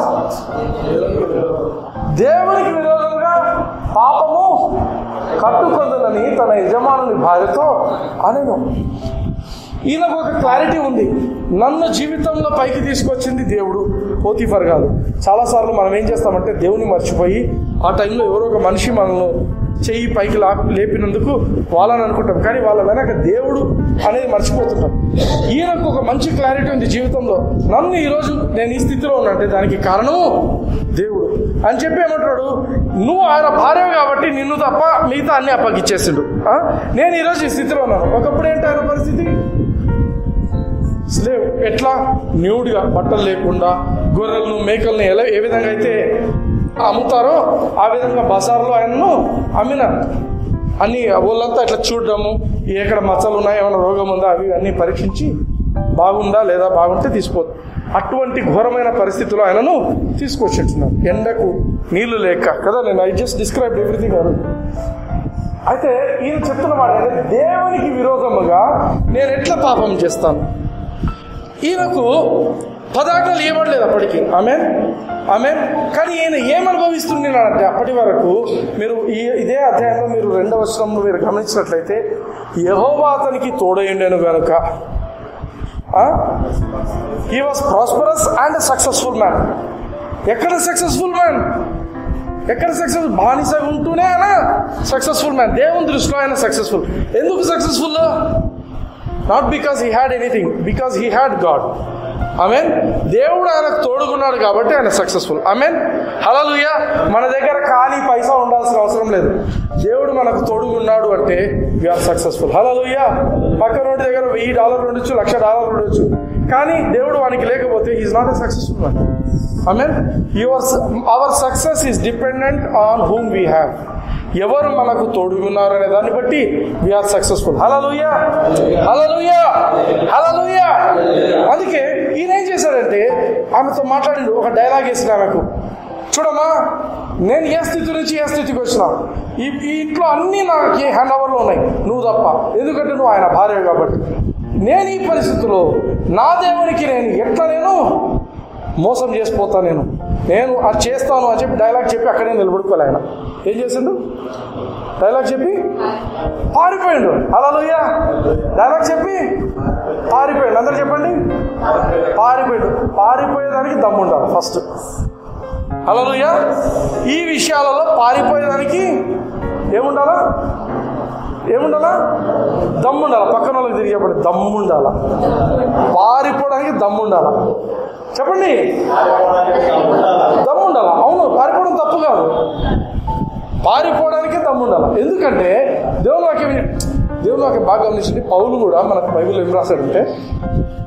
దేవునికి విరోధంగా పాపము కట్టుకొందునని తన యజమానుని భార్యతో అనను ఈయనకు ఒక క్లారిటీ ఉంది నన్ను జీవితంలో పైకి తీసుకొచ్చింది దేవుడు పోతీఫర్ కాదు చాలాసార్లు మనం ఏం చేస్తామంటే దేవుని మర్చిపోయి ఆ టైంలో ఎవరో ఒక మనిషి మనల్ని చెయ్యి పైకి లా లేపినందుకు వాళ్ళని అనుకుంటాం కానీ వాళ్ళ వెనక దేవుడు అనేది మర్చిపోతుంటాం ఈయనకు ఒక మంచి క్లారిటీ ఉంది జీవితంలో నన్ను ఈరోజు నేను ఈ స్థితిలో ఉన్నంటే దానికి కారణం దేవుడు అని చెప్పి ఏమంటాడు నువ్వు ఆయన భార్య కాబట్టి నిన్ను తప్ప మిగతా అన్ని అప్పగిచ్చేసిండు ఆ? నేను ఈరోజు ఈ స్థితిలో ఉన్నాను ఒకప్పుడు ఏంటి ఆయన పరిస్థితి స్లేవ్ ఎట్లా న్యూడ్గా బట్టలు లేకుండా గొర్రెలను మేకలను ఎలా ఏ విధంగా అయితే అమ్ముతారో ఆ విధంగా బజార్లో ఆయనను అమ్మినారు అన్ని వాళ్ళంతా ఇట్లా చూడడము ఎక్కడ మచ్చలు ఉన్నాయి ఏమైనా రోగం ఉందా అవి అన్నీ పరీక్షించి బాగుందా లేదా బాగుంటే తీసుకోదు అటువంటి ఘోరమైన పరిస్థితిలో ఆయనను తీసుకొచ్చింటున్నారు ఎండకు నీళ్లు లేక కదా నేను ఐ జస్ట్ డిస్క్రైబ్ ఎవ్రీథింగ్ అయితే ఈయన చెప్తున్న మాట అంటే దేవునికి విరోధముగా నేను ఎట్లా పాపం చేస్తాను ఈయనకు పదార్థాలు ఏమనలేదు అప్పటికి ఆమె ఆమె కానీ ఈయన ఏమనుభవిస్తున్నాడంటే అప్పటి వరకు మీరు ఈ ఇదే అధ్యాయంలో మీరు రెండవ వచనంలో మీరు గమనించినట్లయితే యహోవా అతనికి తోడైండెను గనుక he was prosperous and successful man ఎక్కడ సక్సెస్ఫుల్ మ్యాన్ ఎక్కడ సక్సెస్ బానిసగా ఉంటూనే ఆయన సక్సెస్ఫుల్ మ్యాన్ దేవుని దృష్టిలో ఆయన సక్సెస్ఫుల్ ఎందుకు successful not because he had anything because he had God mean దేవుడు ఆయనకు తోడుకున్నాడు కాబట్టి ఆయన సక్సెస్ఫుల్ మీన్ హలలుయ మన దగ్గర ఖాళీ పైసా ఉండాల్సిన అవసరం లేదు దేవుడు మనకు తోడుకున్నాడు అంటే వీఆర్ సక్సెస్ఫుల్ హలలుయ పక్కన వాడి దగ్గర వెయ్యి డాలర్లు ఉండొచ్చు లక్ష డాలర్లు ఉండొచ్చు కానీ దేవుడు వానికి లేకపోతే is not a successful man mean your our success is dependent on whom we have ఎవరు మనకు తోడుగున్నారు అనే దాన్ని బట్టి వీఆర్ సక్సెస్ఫుల్ హలలుయా హలలుయా హలలుయా అందుకే ఈయన ఏం చేశాడంటే ఆమెతో మాట్లాడిండు ఒక డైలాగ్ వేసిన ఆమెకు చూడమ్మా నేను ఏ స్థితి నుంచి ఏ స్థితికి వచ్చినా ఈ ఈ ఇంట్లో అన్నీ నాకు ఏ హ్యాండ్ ఓవర్లో ఉన్నాయి నువ్వు తప్ప ఎందుకంటే నువ్వు ఆయన భార్య కాబట్టి నేను ఈ పరిస్థితిలో నా దేవునికి నేను ఎట్లా నేను మోసం చేసిపోతా నేను నేను అది చేస్తాను అని చెప్పి డైలాగ్ చెప్పి అక్కడే నిలబడుకోలే ఆయన ఏం చేసిండు డైలాగ్ చెప్పి పారిపోయిండు అలా డైలాగ్ చెప్పి పారిపోయిండు అందరు చెప్పండి పారిపోయిండు పారిపోయేదానికి దమ్ము ఉండాలి ఫస్ట్ అలలుయ ఈ విషయాలలో పారిపోయేదానికి ఏముండాలా ఏముండాలా దమ్ముండాలా పక్కన వాళ్ళకి తిరిగి చెప్పండి దమ్ముండాలా పారిపోవడానికి దమ్ముండాలా చెప్పండి దమ్ముండాలా అవును పారిపోవడం తప్పు కాదు పారిపోవడానికే దమ్ముండాలి ఎందుకంటే దేవుని వాక్యం దేవుని వాక్యం బాగా గమనించండి పౌలు కూడా మనకు బైబిల్ ఏం రాశాడంటే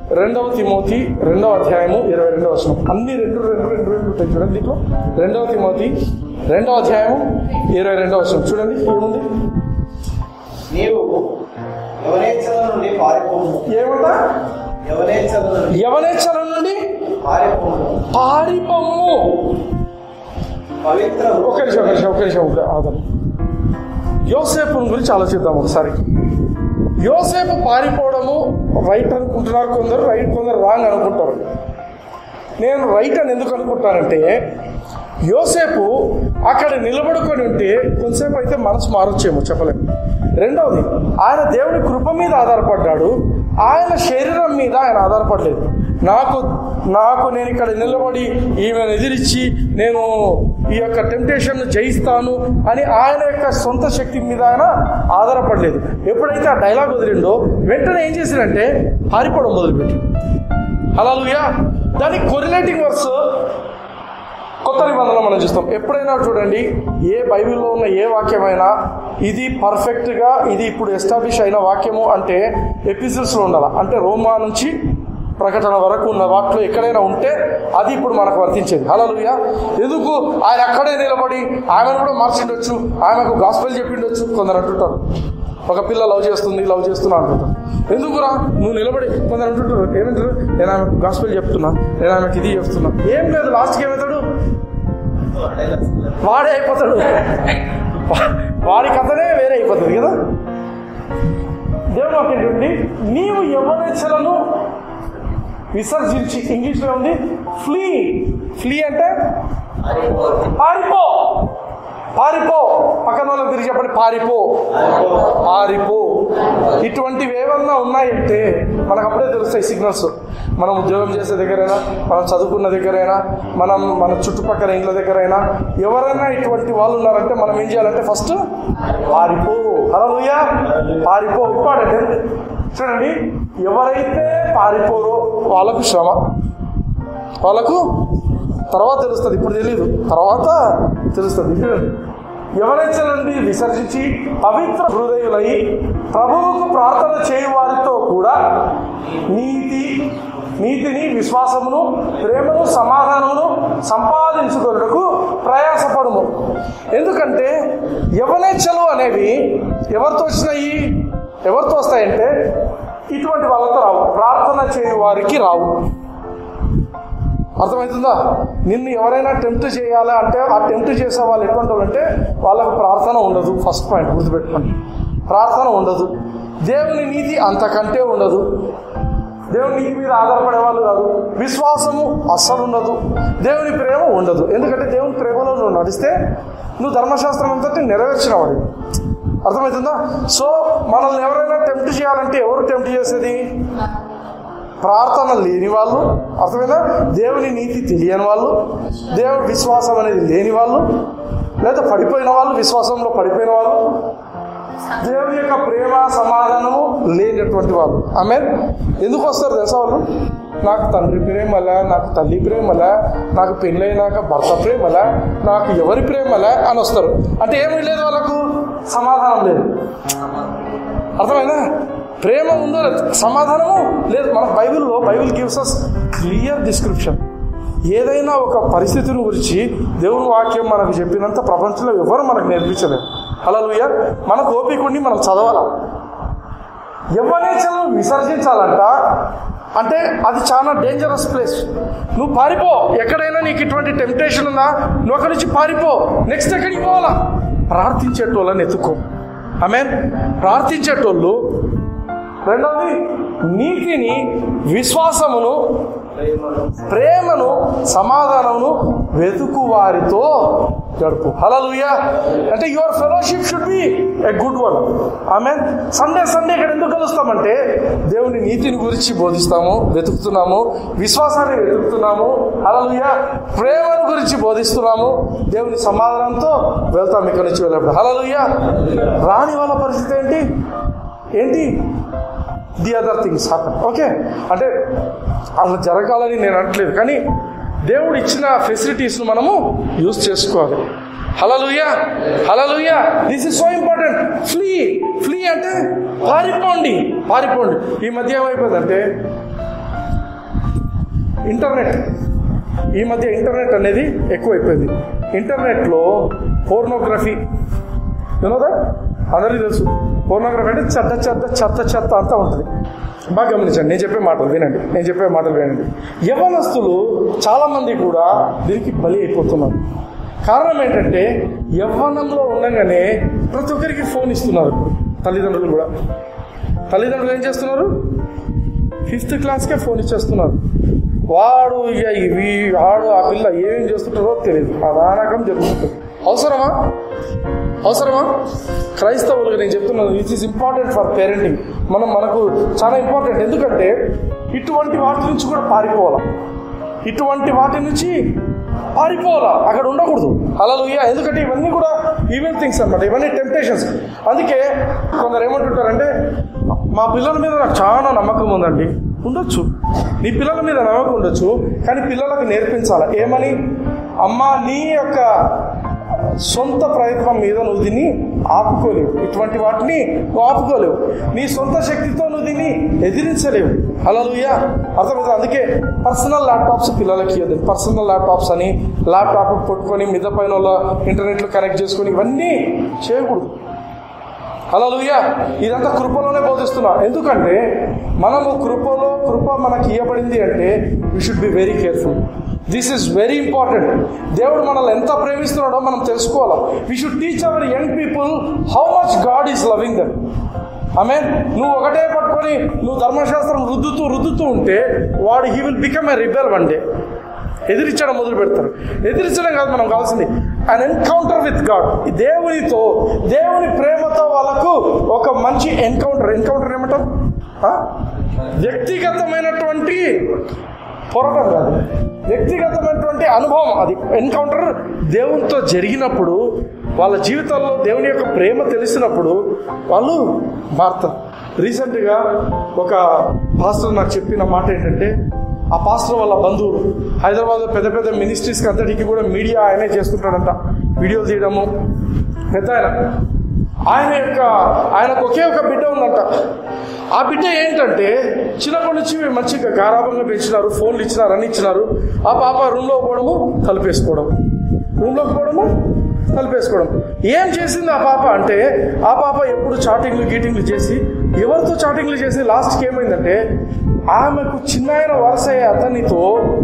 రెండవ తిమోతి రెండవ అధ్యాయము ఇరవై రెండవ వచనం అన్ని రెండు రెండు రెండు రెండు ఉంటాయి చూడండి దీంట్లో రెండవ తిమోతి రెండవ అధ్యాయము ఇరవై రెండవ వచనం చూడండి ఏముంది నీవు యవనేచ్ఛల నుండి పారిపోము ఏమంటా యవనేచ్ఛల నుండి యవనేచ్ఛల నుండి పారిపోము పారిపోము పవిత్ర ఒక నిమిషం ఒక నిమిషం ఒక నిమిషం ఒక ఆదరణ యోసేపు గురించి ఆలోచిద్దాం ఒకసారి యోసేపు పారిపోవడము రైట్ అనుకుంటున్నారు కొందరు రైట్ కొందరు రాంగ్ అనుకుంటారు నేను రైట్ అని ఎందుకు అనుకుంటానంటే యోసేపు అక్కడ నిలబడుకొని ఉంటే కొంతసేపు అయితే మనసు మారొచ్చేమో చెప్పలేము రెండవది ఆయన దేవుడి కృప మీద ఆధారపడ్డాడు ఆయన శరీరం మీద ఆయన ఆధారపడలేదు నాకు నాకు నేను ఇక్కడ నిలబడి ఈమెను ఎదిరించి నేను ఈ యొక్క టెంప్టేషన్ జయిస్తాను అని ఆయన యొక్క సొంత శక్తి మీద ఆయన ఆధారపడలేదు ఎప్పుడైతే ఆ డైలాగ్ వదిలిండో వెంటనే ఏం చేశాడంటే పారిపోవడం మొదలుపెట్టి హలోయా దానికి కొరిలేటింగ్ వర్స్ కొత్త నిబంధనలు మనం చూస్తాం ఎప్పుడైనా చూడండి ఏ బైబిల్లో ఉన్న ఏ వాక్యమైనా ఇది పర్ఫెక్ట్గా ఇది ఇప్పుడు ఎస్టాబ్లిష్ అయిన వాక్యము అంటే ఎపిసిల్స్లో ఉండాలి అంటే రోమా నుంచి ప్రకటన వరకు ఉన్న వాటిలో ఎక్కడైనా ఉంటే అది ఇప్పుడు మనకు వర్తించేది హలోయా ఎందుకు ఆయన అక్కడే నిలబడి ఆమెను కూడా మార్చిండొచ్చు ఆమెకు గాస్పెల్ చెప్పిండొచ్చు కొందరు అంటుంటారు ఒక పిల్ల లవ్ చేస్తుంది లవ్ చేస్తున్నా అంటుంటారు ఎందుకురా నువ్వు నిలబడి కొందరు అంటుంటారు ఏమంటారు నేను ఆమెకు గాస్పెల్ చెప్తున్నా నేను ఆమెకు ఇది చెప్తున్నా ఏం లేదు లాస్ట్కి ఏమవుతాడు వాడే అయిపోతాడు వా- వాడి కథనే వేరే అయిపోతుంది కదా దేవుడు వాక్యం చూడండి నీవు యవనేచ్ఛలను విసర్జించి ఇంగ్లీష్లో ఉంది ఫ్లీ ఫ్లీ అంటే పారిపో పారిపో పక్కన వాళ్ళకి తిరిగి చెప్పండి పారిపో పారిపో ఇటువంటివి ఏమన్నా ఉన్నాయంటే మనకు అప్పుడే తెలుస్తాయి సిగ్నల్స్ మనం ఉద్యోగం చేసే దగ్గరైనా మనం చదువుకున్న దగ్గరైనా మనం మన చుట్టుపక్కల ఇండ్ల దగ్గరైనా ఎవరైనా ఇటువంటి వాళ్ళు ఉన్నారంటే మనం ఏం చేయాలంటే ఫస్ట్ పారిపో హలోయా పారిపో ఇంపార్టెంట్ చూడండి ఎవరైతే పారిపోరో వాళ్ళకు శ్రమ వాళ్ళకు తర్వాత తెలుస్తుంది ఇప్పుడు తెలియదు తర్వాత తెలుస్తుంది చూడండి ఎవరైతే నుండి విసర్జించి పవిత్ర హృదయులై ప్రభువుకు ప్రార్థన చేయు వారితో కూడా నీతి నీతిని విశ్వాసమును ప్రేమను సమాధానమును సంపాదించుకొనుటకు ప్రయాసపడుము ఎందుకంటే యవనేచ్ఛలు అనేవి ఎవరితో వచ్చినాయి ఎవరితో వస్తాయంటే ఇటువంటి వాళ్ళతో రావు ప్రార్థన చేయు వారికి రావు అర్థమవుతుందా నిన్ను ఎవరైనా టెంప్ట్ చేయాలా అంటే ఆ టెంప్ట్ చేసే వాళ్ళు ఎటువంటి వాళ్ళు అంటే వాళ్ళకు ప్రార్థన ఉండదు ఫస్ట్ పాయింట్ గుర్తుపెట్టుకోండి ప్రార్థన ఉండదు దేవుని నీతి అంతకంటే ఉండదు దేవుని నీతి మీద ఆధారపడే వాళ్ళు కాదు విశ్వాసము అస్సలు ఉండదు దేవుని ప్రేమ ఉండదు ఎందుకంటే దేవుని ప్రేమలో నువ్వు నడిస్తే నువ్వు ధర్మశాస్త్రం అంతటి నెరవేర్చిన వాడు అర్థమవుతుందా సో మనల్ని ఎవరైనా టెంప్ట్ చేయాలంటే ఎవరు టెంప్ట్ చేసేది ప్రార్థన లేని వాళ్ళు అర్థమైనా దేవుని నీతి తెలియని వాళ్ళు దేవుడి విశ్వాసం అనేది లేని వాళ్ళు లేదా పడిపోయిన వాళ్ళు విశ్వాసంలో పడిపోయిన వాళ్ళు దేవుని యొక్క ప్రేమ సమాధానము లేనటువంటి వాళ్ళు ఆమె ఎందుకు వస్తారు తెలుసా వాళ్ళు నాకు తండ్రి ప్రేమలా నాకు తల్లి ప్రేమలా నాకు పెళ్ళైనాక భర్త ప్రేమలా నాకు ఎవరి ప్రేమలా అని వస్తారు అంటే ఏమీ లేదు వాళ్ళకు సమాధానం లేదు అర్థమైందా ప్రేమ ఉందో లేదు సమాధానము లేదు మన బైబిల్లో Bible gives us clear description ఏదైనా ఒక పరిస్థితిని గురించి దేవుని వాక్యం మనకు చెప్పినంత ప్రపంచంలో ఎవరు మనకు నేర్పించలేదు అలా మనకు ఓపిక ఉండి మనం చదవాలా ఎవరేచలను విసర్జించాలంట అంటే అది చాలా డేంజరస్ ప్లేస్ నువ్వు పారిపో ఎక్కడైనా నీకు ఇటువంటి టెంప్టేషన్ ఉందా నువ్వు అక్కడి నుంచి పారిపో నెక్స్ట్ ఎక్కడికి పోవాలా ప్రార్థించేటోళ్ళని ఎత్తుకో ఆమె ప్రార్థించేటోళ్ళు రెండవది నీతిని విశ్వాసమును ప్రేమను సమాధానమును వెతుకు వారితో గడుపు హలలుయా అంటే your fellowship should be a good one ఆమె సండే సండే ఇక్కడ ఎందుకు కలుస్తామంటే దేవుని నీతిని గురించి బోధిస్తాము వెతుకుతున్నాము విశ్వాసాన్ని వెతుకుతున్నాము హలలుయా ప్రేమను గురించి బోధిస్తున్నాము దేవుని సమాధానంతో వెళ్తాం ఇక్కడ నుంచి వెళ్ళినప్పుడు హలలుయా రాని వాళ్ళ పరిస్థితి ఏంటి ఏంటి the other things happen okay అంటే అలా జరగాలని నేను అనట్లేదు కానీ దేవుడు ఇచ్చిన ఫెసిలిటీస్ను మనము యూజ్ చేసుకోవాలి hallelujah hallelujah this is so important flee flee అంటే పారిపోండి పారిపోండి ఈ మధ్య ఏమైపోయిందంటే ఇంటర్నెట్ ఈ మధ్య ఇంటర్నెట్ అనేది ఎక్కువైపోయింది ఇంటర్నెట్లో పోర్నోగ్రఫీ యూనోదా అందరికీ తెలుసు పోర్నోగ్రఫీ అంటే చెత్త చెత్త చెత్త చెత్త అంతా ఉంటుంది బాగా గమనించండి నేను చెప్పే మాటలు వినండి నేను చెప్పే మాటలు వినండి యవనస్తులు చాలామంది కూడా దీనికి బలి అయిపోతున్నారు కారణం ఏంటంటే యవ్వనంలో ఉండగానే ప్రతి ఒక్కరికి ఫోన్ ఇస్తున్నారు తల్లిదండ్రులు కూడా తల్లిదండ్రులు ఏం చేస్తున్నారు ఫిఫ్త్ క్లాస్కే ఫోన్ ఇచ్చేస్తున్నారు వాడు ఇక ఇవి వాడు ఆ పిల్ల ఏమేం చేస్తుంటారో తెలియదు ఆ నానకం జరుగుతుంది అవసరమా అవసరమా క్రైస్తవులుగా నేను చెప్తున్నాను it is important for parenting మనం మనకు చాలా ఇంపార్టెంట్ ఎందుకంటే ఇటువంటి వాటి నుంచి కూడా పారిపోవాలి ఇటువంటి వాటి నుంచి పారిపోవాలా అక్కడ ఉండకూడదు అలా ఎందుకంటే ఇవన్నీ కూడా ఈవెన్ థింగ్స్ అనమాట ఇవన్నీ టెంప్టేషన్స్ అందుకే కొందరు ఏమంటుంటారంటే మా పిల్లల మీద నాకు చాలా నమ్మకం ఉందండి ఉండొచ్చు నీ పిల్లల మీద నమ్మకం ఉండొచ్చు కానీ పిల్లలకు నేర్పించాలి ఏమని అమ్మ నీ యొక్క సొంత ప్రయత్నం మీద నువ్వు దీన్ని ఆపుకోలేవు ఇటువంటి వాటిని నువ్వు ఆపుకోలేవు నీ సొంత శక్తితో నువ్వు దీన్ని ఎదిరించలేవు అలా అర్థమవుతుంది అందుకే పర్సనల్ ల్యాప్టాప్స్ పిల్లలకి ఇవ్వదు పర్సనల్ ల్యాప్టాప్స్ అని ల్యాప్టాప్ పట్టుకొని మిద్ద పైన వాళ్ళ ఇంటర్నెట్లో కనెక్ట్ చేసుకొని ఇవన్నీ చేయకూడదు అలా ఇదంతా కృపలోనే బోధిస్తున్నా ఎందుకంటే మనము కృపలో కృప మనకి ఇవ్వబడింది అంటే we should be very careful this is very important దేవుడు మనల్ని ఎంత ప్రేమిస్తున్నాడో మనం తెలుసుకోవాలి we should teach our young people how much God is loving them ఆమె నువ్వు ఒకటే పట్టుకొని నువ్వు ధర్మశాస్త్రం రుద్దుతూ రుద్దుతూ ఉంటే వాడు he will become a rebel one day ఎదిరించడం మొదలు పెడతారు ఎదిరించడం కాదు మనం కావాల్సింది అన్ ఎన్కౌంటర్ విత్ గాడ్ దేవునితో దేవుని ప్రేమతో వాళ్ళకు ఒక మంచి ఎన్కౌంటర్ ఎన్కౌంటర్ ఏమంటారు ఆ? వ్యక్తిగతమైనటువంటి పోరాటం కాదు వ్యక్తిగతమైనటువంటి అనుభవం అది ఎన్కౌంటర్ దేవునితో జరిగినప్పుడు వాళ్ళ జీవితాల్లో దేవుని యొక్క ప్రేమ తెలిసినప్పుడు వాళ్ళు మారుతారు రీసెంట్గా ఒక పాస్టర్ నాకు చెప్పిన మాట ఏంటంటే ఆ పాస్టర్ వాళ్ళ బంధువులు హైదరాబాద్లో పెద్ద పెద్ద మినిస్ట్రీస్కి అంతటికి కూడా మీడియా ఆయనే చేస్తుంటాడంట వీడియోలు తీయడము పెద్ద ఆయన ఆయన యొక్క ఆయనకు ఒకే ఒక బిడ్డ ఉందంట ఆ బిడ్డ ఏంటంటే చిన్నప్పటి నుంచి మంచిగా గారాభంగా పెంచినారు ఫోన్లు ఇచ్చినారు అన్ని ఇచ్చినారు ఆ పాప రూమ్లో పోవడము తలుపేసుకోవడం రూమ్లోకి పోవడము తలుపేసుకోవడం ఏం చేసింది ఆ పాప అంటే ఆ పాప ఎప్పుడు చాటింగ్లు గీటింగ్లు చేసి ఎవరితో చాటింగ్లు చేసి లాస్ట్కి ఏమైందంటే ఆమెకు చిన్న వరుస అయ్యే అతనితో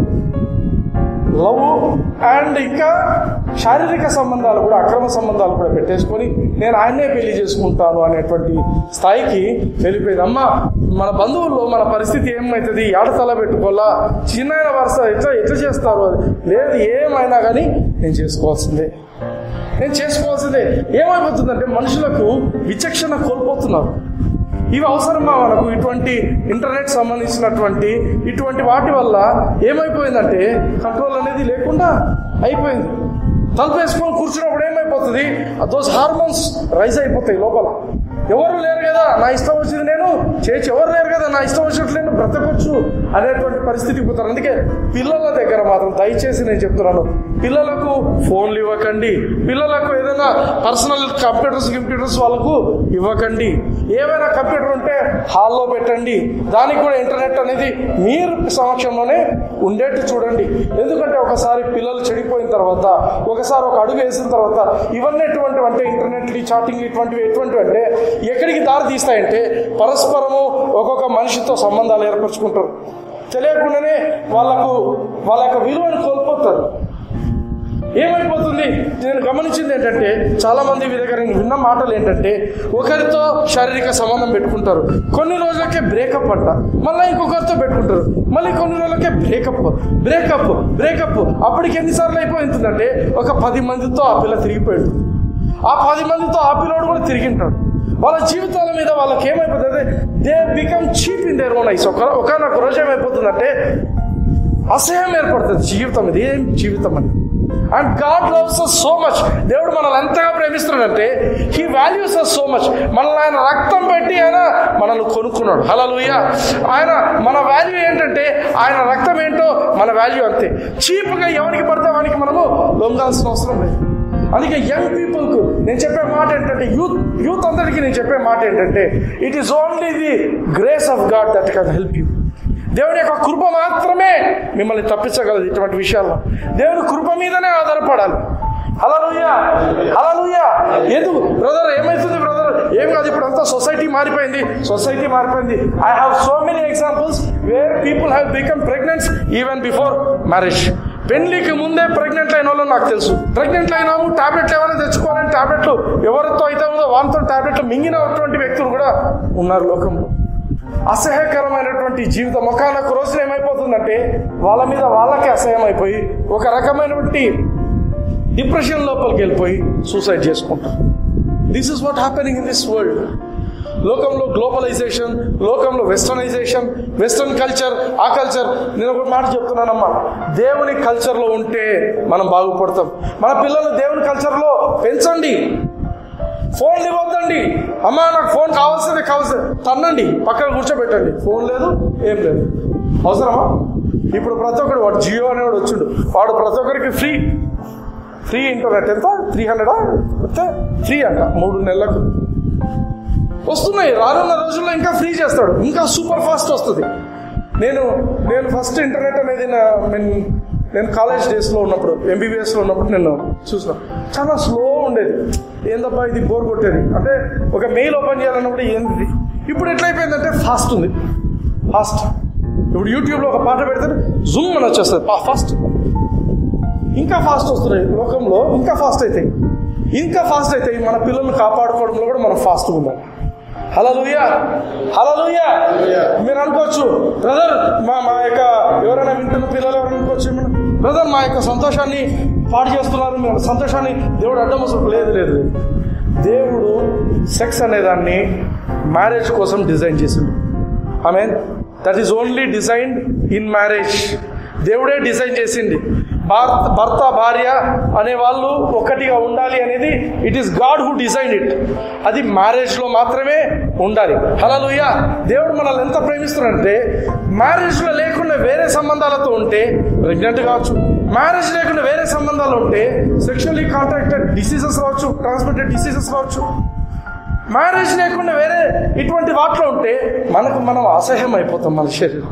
లవ్ అండ్ ఇంకా శారీరక సంబంధాలు కూడా అక్రమ సంబంధాలు కూడా పెట్టేసుకొని నేను ఆయన్నే పెళ్లి చేసుకుంటాను అనేటువంటి స్థాయికి వెళ్ళిపోయింది అమ్మ మన బంధువుల్లో మన పరిస్థితి ఏమవుతుంది ఆడతల పెట్టుకోవాలా చిన్న వరుస ఎట్లా ఎట్లా చేస్తారు అది లేదు ఏమైనా కానీ నేను చేసుకోవాల్సిందే నేను చేసుకోవాల్సిందే ఏమైపోతుందంటే మనుషులకు విచక్షణ కోల్పోతున్నారు ఇవి అవసరమా మనకు ఇటువంటి ఇంటర్నెట్ సంబంధించినటువంటి ఇటువంటి వాటి వల్ల ఏమైపోయిందంటే కంట్రోల్ అనేది లేకుండా అయిపోయింది తలుపు వేసుకొని కూర్చున్నప్పుడు ఏమైపోతుంది దోస్ హార్మోన్స్ రైజ్ అయిపోతాయి లోపల ఎవరు లేరు కదా నా ఇష్టం వచ్చింది నేను చేసి ఎవరు లేరు కదా నా ఇష్టం వచ్చినట్లు నేను బ్రతకొచ్చు అనేటువంటి పరిస్థితికి పోతారు అందుకే పిల్లల దగ్గర మాత్రం దయచేసి నేను చెప్తున్నాను పిల్లలకు ఫోన్లు ఇవ్వకండి పిల్లలకు ఏదైనా పర్సనల్ కంప్యూటర్స్ కంప్యూటర్స్ వాళ్ళకు ఇవ్వకండి ఏమైనా కంప్యూటర్ ఉంటే హాల్లో పెట్టండి దానికి కూడా ఇంటర్నెట్ అనేది మీరు సమక్షంలోనే ఉండేట్టు చూడండి ఎందుకంటే ఒకసారి పిల్లలు చెడిపోయిన తర్వాత ఒకసారి ఒక అడుగు వేసిన తర్వాత ఇవన్నీ ఎటువంటివి అంటే ఇంటర్నెట్ చాటింగ్ ఇటువంటివి ఎటువంటివి అంటే ఎక్కడికి దారి తీస్తాయంటే పరస్పరము ఒక్కొక్క మనిషితో సంబంధాలు ఏర్పరచుకుంటారు తెలియకుండానే వాళ్ళకు వాళ్ళ యొక్క విలువను కోల్పోతారు ఏమైపోతుంది నేను గమనించింది ఏంటంటే చాలా మంది మీ దగ్గర నేను విన్న మాటలు ఏంటంటే ఒకరితో శారీరక సంబంధం పెట్టుకుంటారు కొన్ని రోజులకే బ్రేకప్ అంట మళ్ళీ ఇంకొకరితో పెట్టుకుంటారు మళ్ళీ కొన్ని రోజులకే బ్రేకప్ బ్రేకప్ బ్రేకప్ అప్పటికి ఎన్నిసార్లు అయిపోతుందంటే ఒక పది మందితో ఆ పిల్ల తిరిగిపోయింది ఆ పది మందితో ఆ పిల్లోడు కూడా తిరిగింటాడు వాళ్ళ జీవితాల మీద వాళ్ళకి ఏమైపోతుంది they become cheap in their own eyes ఒక ఒకనొక రోజు ఏమైపోతుందంటే అసహ్యం ఏర్పడుతుంది జీవితం ఇది ఏం జీవితం అని and God loves us so much దేవుడు మనల్ని ఎంతగా ప్రేమిస్తున్నాడంటే he values us so much మనల్ని ఆయన రక్తం పెట్టి ఆయన మనల్ని కొనుక్కున్నాడు హలో ఆయన మన వాల్యూ ఏంటంటే ఆయన రక్తం ఏంటో మన వాల్యూ అంతే చీప్గా ఎవరికి పడితే వానికి మనము లొంగాల్సిన అవసరం లేదు అందుకే యంగ్ పీపుల్కు నేను చెప్పే మాట ఏంటంటే యూత్ యూత్ అందరికీ నేను చెప్పే మాట ఏంటంటే it is only the grace of God that can help you దేవుని యొక్క కృప మాత్రమే మిమ్మల్ని తప్పించగలదు ఇటువంటి విషయాల్లో దేవుని కృప మీదనే ఆధారపడాలి హలలుయా హలలుయా ఎందుకు బ్రదర్ ఏమైతుంది బ్రదర్ ఏం కాదు ఇప్పుడు అంతా సొసైటీ మారిపోయింది సొసైటీ మారిపోయింది I have so many examples where people have become pregnants even before marriage పెళ్లికి ముందే ప్రెగ్నెంట్ అయిన వాళ్ళు నాకు తెలుసు ప్రెగ్నెంట్ అయినాము టాబ్లెట్లు ఏమైనా తెచ్చుకోవాలని టాబ్లెట్లు ఎవరితో అయితే ఉందో వాళ్ళతో టాబ్లెట్లు మింగినటువంటి వ్యక్తులు కూడా ఉన్నారు లోకంలో అసహ్యకరమైనటువంటి జీవితం ఒకనొక రోజున ఏమైపోతుందంటే వాళ్ళ మీద వాళ్ళకే అసహ్యం అయిపోయి ఒక రకమైనటువంటి డిప్రెషన్ లోపలికి వెళ్ళిపోయి సూసైడ్ చేసుకుంటారు this is what happening in this world లోకంలో గ్లోబలైజేషన్ లోకంలో వెస్టర్నైజేషన్ వెస్టర్న్ కల్చర్ ఆ కల్చర్ నేను ఒక మాట చెప్తున్నానమ్మా దేవుని కల్చర్లో ఉంటే మనం బాగుపడతాం మన పిల్లలు దేవుని కల్చర్లో పెంచండి ఫోన్ ఇవ్వద్దండి అమ్మా నాకు ఫోన్ కావాల్సిందే కావాల్సింది తన్నండి పక్కన కూర్చోబెట్టండి ఫోన్ లేదు ఏం లేదు అవసరమా ఇప్పుడు ప్రతి ఒక్కడు వాడు జియో అనేవాడు వచ్చిండు వాడు ప్రతి ఒక్కరికి ఫ్రీ ఫ్రీ ఇంటర్నెట్ ఎంత త్రీ హండ్రెడా అంతే ఫ్రీ అంట మూడు నెలలకు వస్తున్నాయి రానున్న రోజుల్లో ఇంకా ఫ్రీ చేస్తాడు ఇంకా సూపర్ ఫాస్ట్ వస్తుంది నేను నేను ఫస్ట్ ఇంటర్నెట్ అనేది నా నేను నేను కాలేజ్ డేస్లో ఉన్నప్పుడు ఎంబీబీఎస్లో ఉన్నప్పుడు నేను చూసిన చాలా స్లో ఉండేది ఏందబ్బా ఇది బోర్ కొట్టేది అంటే ఒక మెయిల్ ఓపెన్ చేయాలన్నప్పుడు ఏంది ఇప్పుడు ఎట్లయిపోయిందంటే ఫాస్ట్ ఉంది ఫాస్ట్ ఇప్పుడు యూట్యూబ్లో ఒక పాట పెడితే జూమ్ అని వచ్చేస్తుంది ఫాస్ట్ ఇంకా ఫాస్ట్ వస్తున్నాయి లోకంలో ఇంకా ఫాస్ట్ అవుతాయి ఇంకా ఫాస్ట్ అవుతాయి మన పిల్లల్ని కాపాడుకోవడంలో కూడా మనం ఫాస్ట్ ఉండాలి హలలుయా హలలుయా మీరు అనుకోవచ్చు బ్రదర్ మా మా యొక్క ఎవరైనా వింటున్న పిల్లలు ఎవరైనా అనుకోవచ్చు ఏమన్నా బ్రదర్ మా యొక్క సంతోషాన్ని పాడు చేస్తున్నారు మీరు సంతోషాన్ని దేవుడు అడ్డం వస్తుంది లేదు లేదు లేదు. దేవుడు సెక్స్ అనేదాన్ని మ్యారేజ్ కోసం డిజైన్ చేసిండు I mean that is only designed in marriage దేవుడే డిజైన్ చేసింది భారత భర్త భార్య అనే వాళ్ళు ఒకటిగా ఉండాలి అనేది it is God who design it అది మ్యారేజ్లో మాత్రమే ఉండాలి హలలుయ దేవుడు మనల్ని ఎంత ప్రేమిస్తున్నాడంటే మ్యారేజ్లో లేకుండా వేరే సంబంధాలతో ఉంటే ప్రెగ్నెంట్ కావచ్చు మ్యారేజ్ లేకుండా వేరే సంబంధాలు ఉంటే సెక్షువల్లీ కాంటాక్టెడ్ డిసీజెస్ రావచ్చు ట్రాన్స్మిటెడ్ డిసీజెస్ రావచ్చు మ్యారేజ్ లేకుండా వేరే ఇటువంటి వాటిలో ఉంటే మనకు మనం అసహ్యం అయిపోతాం మన శరీరం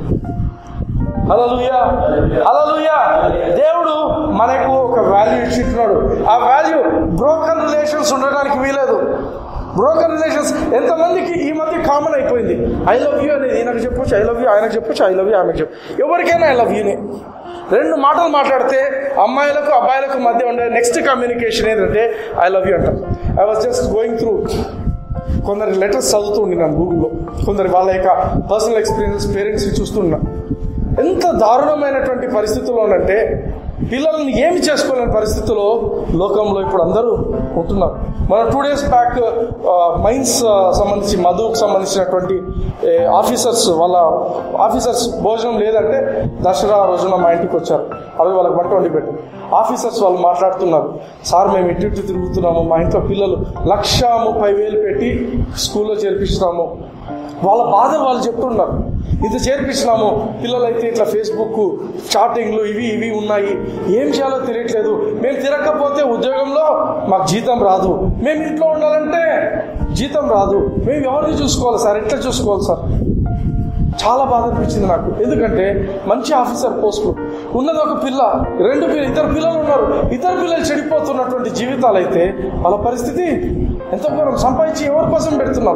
అలలుయా అలలుయా దేవుడు మనకు ఒక వాల్యూ ఇచ్చిస్తున్నాడు ఆ వాల్యూ బ్రోకన్ రిలేషన్స్ ఉండడానికి వీలేదు బ్రోకన్ రిలేషన్స్ ఎంతమందికి ఈ మధ్య కామన్ అయిపోయింది ఐ లవ్ యూ అనేది ఈయనకు చెప్పొచ్చు ఐ లవ్ యూ ఆయనకు చెప్పొచ్చు ఐ లవ్ యూ ఆమెకు చెప్పు ఎవరికైనా ఐ లవ్ యూనే రెండు మాటలు మాట్లాడితే అమ్మాయిలకు అబ్బాయిలకు మధ్య ఉండే నెక్స్ట్ కమ్యూనికేషన్ ఏంటంటే ఐ లవ్ యూ అంటాం I was just going through కొందరి లెటర్స్ చదువుతూ ఉండినాను గూగుల్లో కొందరి వాళ్ళ యొక్క పర్సనల్ ఎక్స్పీరియన్సెస్ పేరెంట్స్ చూస్తున్నా ఎంత దారుణమైనటువంటి పరిస్థితుల్లో అంటే పిల్లల్ని ఏమి చేసుకోలేని పరిస్థితుల్లో లోకంలో ఇప్పుడు అందరూ ఉంటున్నారు మన టూ డేస్ బ్యాక్ మైన్స్ సంబంధించి మధుకు సంబంధించినటువంటి ఆఫీసర్స్ వాళ్ళ ఆఫీసర్స్ భోజనం లేదంటే దసరా రోజున మా ఇంటికి వచ్చారు అవి వాళ్ళకి వంట వండి పెట్టారు ఆఫీసర్స్ వాళ్ళు మాట్లాడుతున్నారు సార్ మేము ఇటు ఇటు తిరుగుతున్నాము మా ఇంట్లో పిల్లలు లక్ష ముప్పై వేలు పెట్టి స్కూల్లో చేర్పిస్తున్నాము వాళ్ళ బాధలు వాళ్ళు చెప్తున్నారు ఇంత చేర్పించినాము పిల్లలైతే ఇట్లా ఫేస్బుక్ చాటింగ్లు ఇవి ఇవి ఉన్నాయి ఏం చేయాలో తెలియట్లేదు మేము తిరగకపోతే ఉద్యోగంలో మాకు జీతం రాదు మేము ఇంట్లో ఉండాలంటే జీతం రాదు మేము ఎవరిని చూసుకోవాలి సార్ ఎట్లా చూసుకోవాలి సార్ చాలా బాధ అనిపించింది నాకు ఎందుకంటే మంచి ఆఫీసర్ పోస్టులు ఉన్నది ఒక పిల్ల రెండు పిల్ల ఇద్దరు పిల్లలు ఉన్నారు ఇద్దరు పిల్లలు చెడిపోతున్నటువంటి జీవితాలు అయితే వాళ్ళ పరిస్థితి ఎంత ఘోరం సంపాదించి ఎవరి కోసం పెడుతున్నాం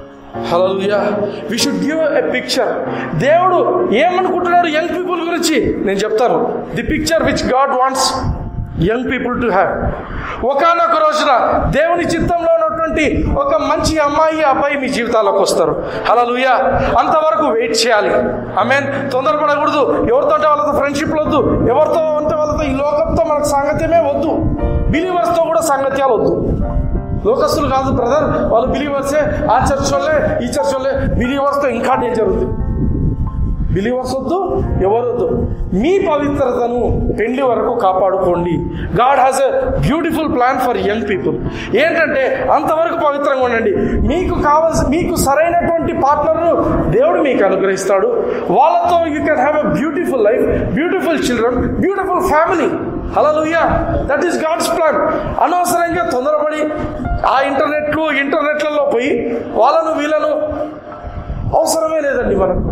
hallelujah we should give a picture దేవుడు ఏమనుకుంటున్నాడు యంగ్ పీపుల్ గురించి నేను చెప్తాను the picture which God wants young people to have ఒకనొక రోజున దేవుని చిత్తంలో ఉన్నటువంటి ఒక మంచి అమ్మాయి అబ్బాయి మీ జీవితాల్లోకి వస్తారు హలలుయా అంతవరకు వెయిట్ చేయాలి ఐ మీన్ తొందరపడకూడదు ఎవరితో అంటే వాళ్ళతో ఫ్రెండ్షిప్ వద్దు ఎవరితో అంటే వాళ్ళతో ఈ లోకంతో మనకు సాంగత్యమే వద్దు బిలీవర్స్తో కూడా సాంగత్యాలు వద్దు లోకస్తులు కాదు బ్రదర్ వాళ్ళు బిలీవర్సే ఆ చర్చ్ వాళ్ళే ఈ చర్చ్ వాళ్ళే బిలీవర్స్తో ఇంకా డేంజర్ ఉంది బిలీవర్స్ వద్దు ఎవరు వద్దు మీ పవిత్రతను పెళ్లి వరకు కాపాడుకోండి God has a beautiful plan for young people ఏంటంటే అంతవరకు పవిత్రంగా ఉండండి మీకు కావాల్సి మీకు సరైనటువంటి పార్ట్నర్ను దేవుడు మీకు అనుగ్రహిస్తాడు వాళ్ళతో you can have a beautiful life beautiful children beautiful family hallelujah that is God's plan అనవసరంగా తొందరపడి ఆ ఇంటర్నెట్లు ఇంటర్నెట్లలో పోయి వాళ్ళను వీళ్ళను అవసరమే లేదండి మనకు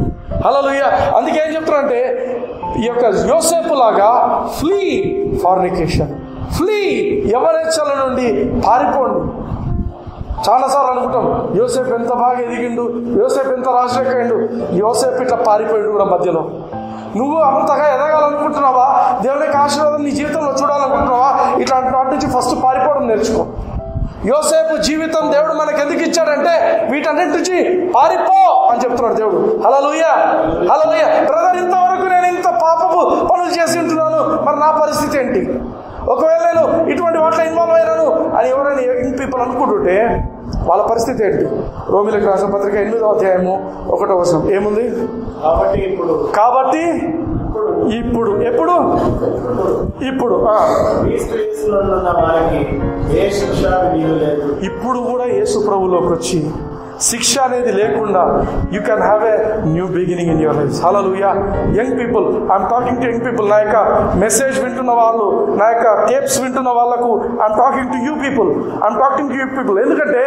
హల్లెలూయా అందుకే ఏం చెప్తున్నారంటే ఈ యొక్క యోసేపు లాగా ఫ్లీ ఫార్నికేషన్ ఫ్లీ ఎవరెచ్చల నుండి పారిపోండి చాలాసార్లు అనుకుంటాం యోసేపు ఎంత బాగా ఎదిగిండు యోసేపు ఎంత రాజరెక్కయిండు యోసేపు ఇట్లా పారిపోయిండు కూడా మధ్యలో నువ్వు అంతగా ఎదగాలనుకుంటున్నావా దేవునికి ఆశీర్వాదం నీ జీవితంలో చూడాలనుకుంటున్నావా ఇట్లాంటి వాటి నుంచి ఫస్ట్ పారిపోవడం నేర్చుకో యోసేపు జీవితం దేవుడు మనకు ఎందుకు ఇచ్చాడంటే వీటన్నిటి నుంచి పారిపో అని చెప్తున్నాడు దేవుడు హలలుయ హలలుయ బ్రదర్ ఇంతవరకు నేను ఇంత పాపపు పనులు చేసి ఉంటున్నాను మరి నా పరిస్థితి ఏంటి ఒకవేళ నేను ఇటువంటి వాటిలో ఇన్వాల్వ్ అయినాను అని ఎవరైనా యంగ్ పీపుల్ అనుకుంటుంటే వాళ్ళ పరిస్థితి ఏంటి రోమిలకు రాసిన పత్రిక ఎనిమిదో అధ్యాయము ఒకటో వచనం ఏముంది కాబట్టి ఇప్పుడు కాబట్టి ఇప్పుడు ఎప్పుడు ఇప్పుడు ఆ. క్రీస్తు యేసులో ఉన్న వారికి ఏ శిక్ష విధి లేదు ఇప్పుడు కూడా యేసు ప్రభులోకి వచ్చి శిక్ష అనేది లేకుండా you can have a new beginning in your life hallelujah young people I'm talking to young people నా యొక్క మెసేజ్ వింటున్న వాళ్ళు నా యొక్క టేప్స్ వింటున్న వాళ్ళకు I'm talking to you people I'm talking to you people ఎందుకంటే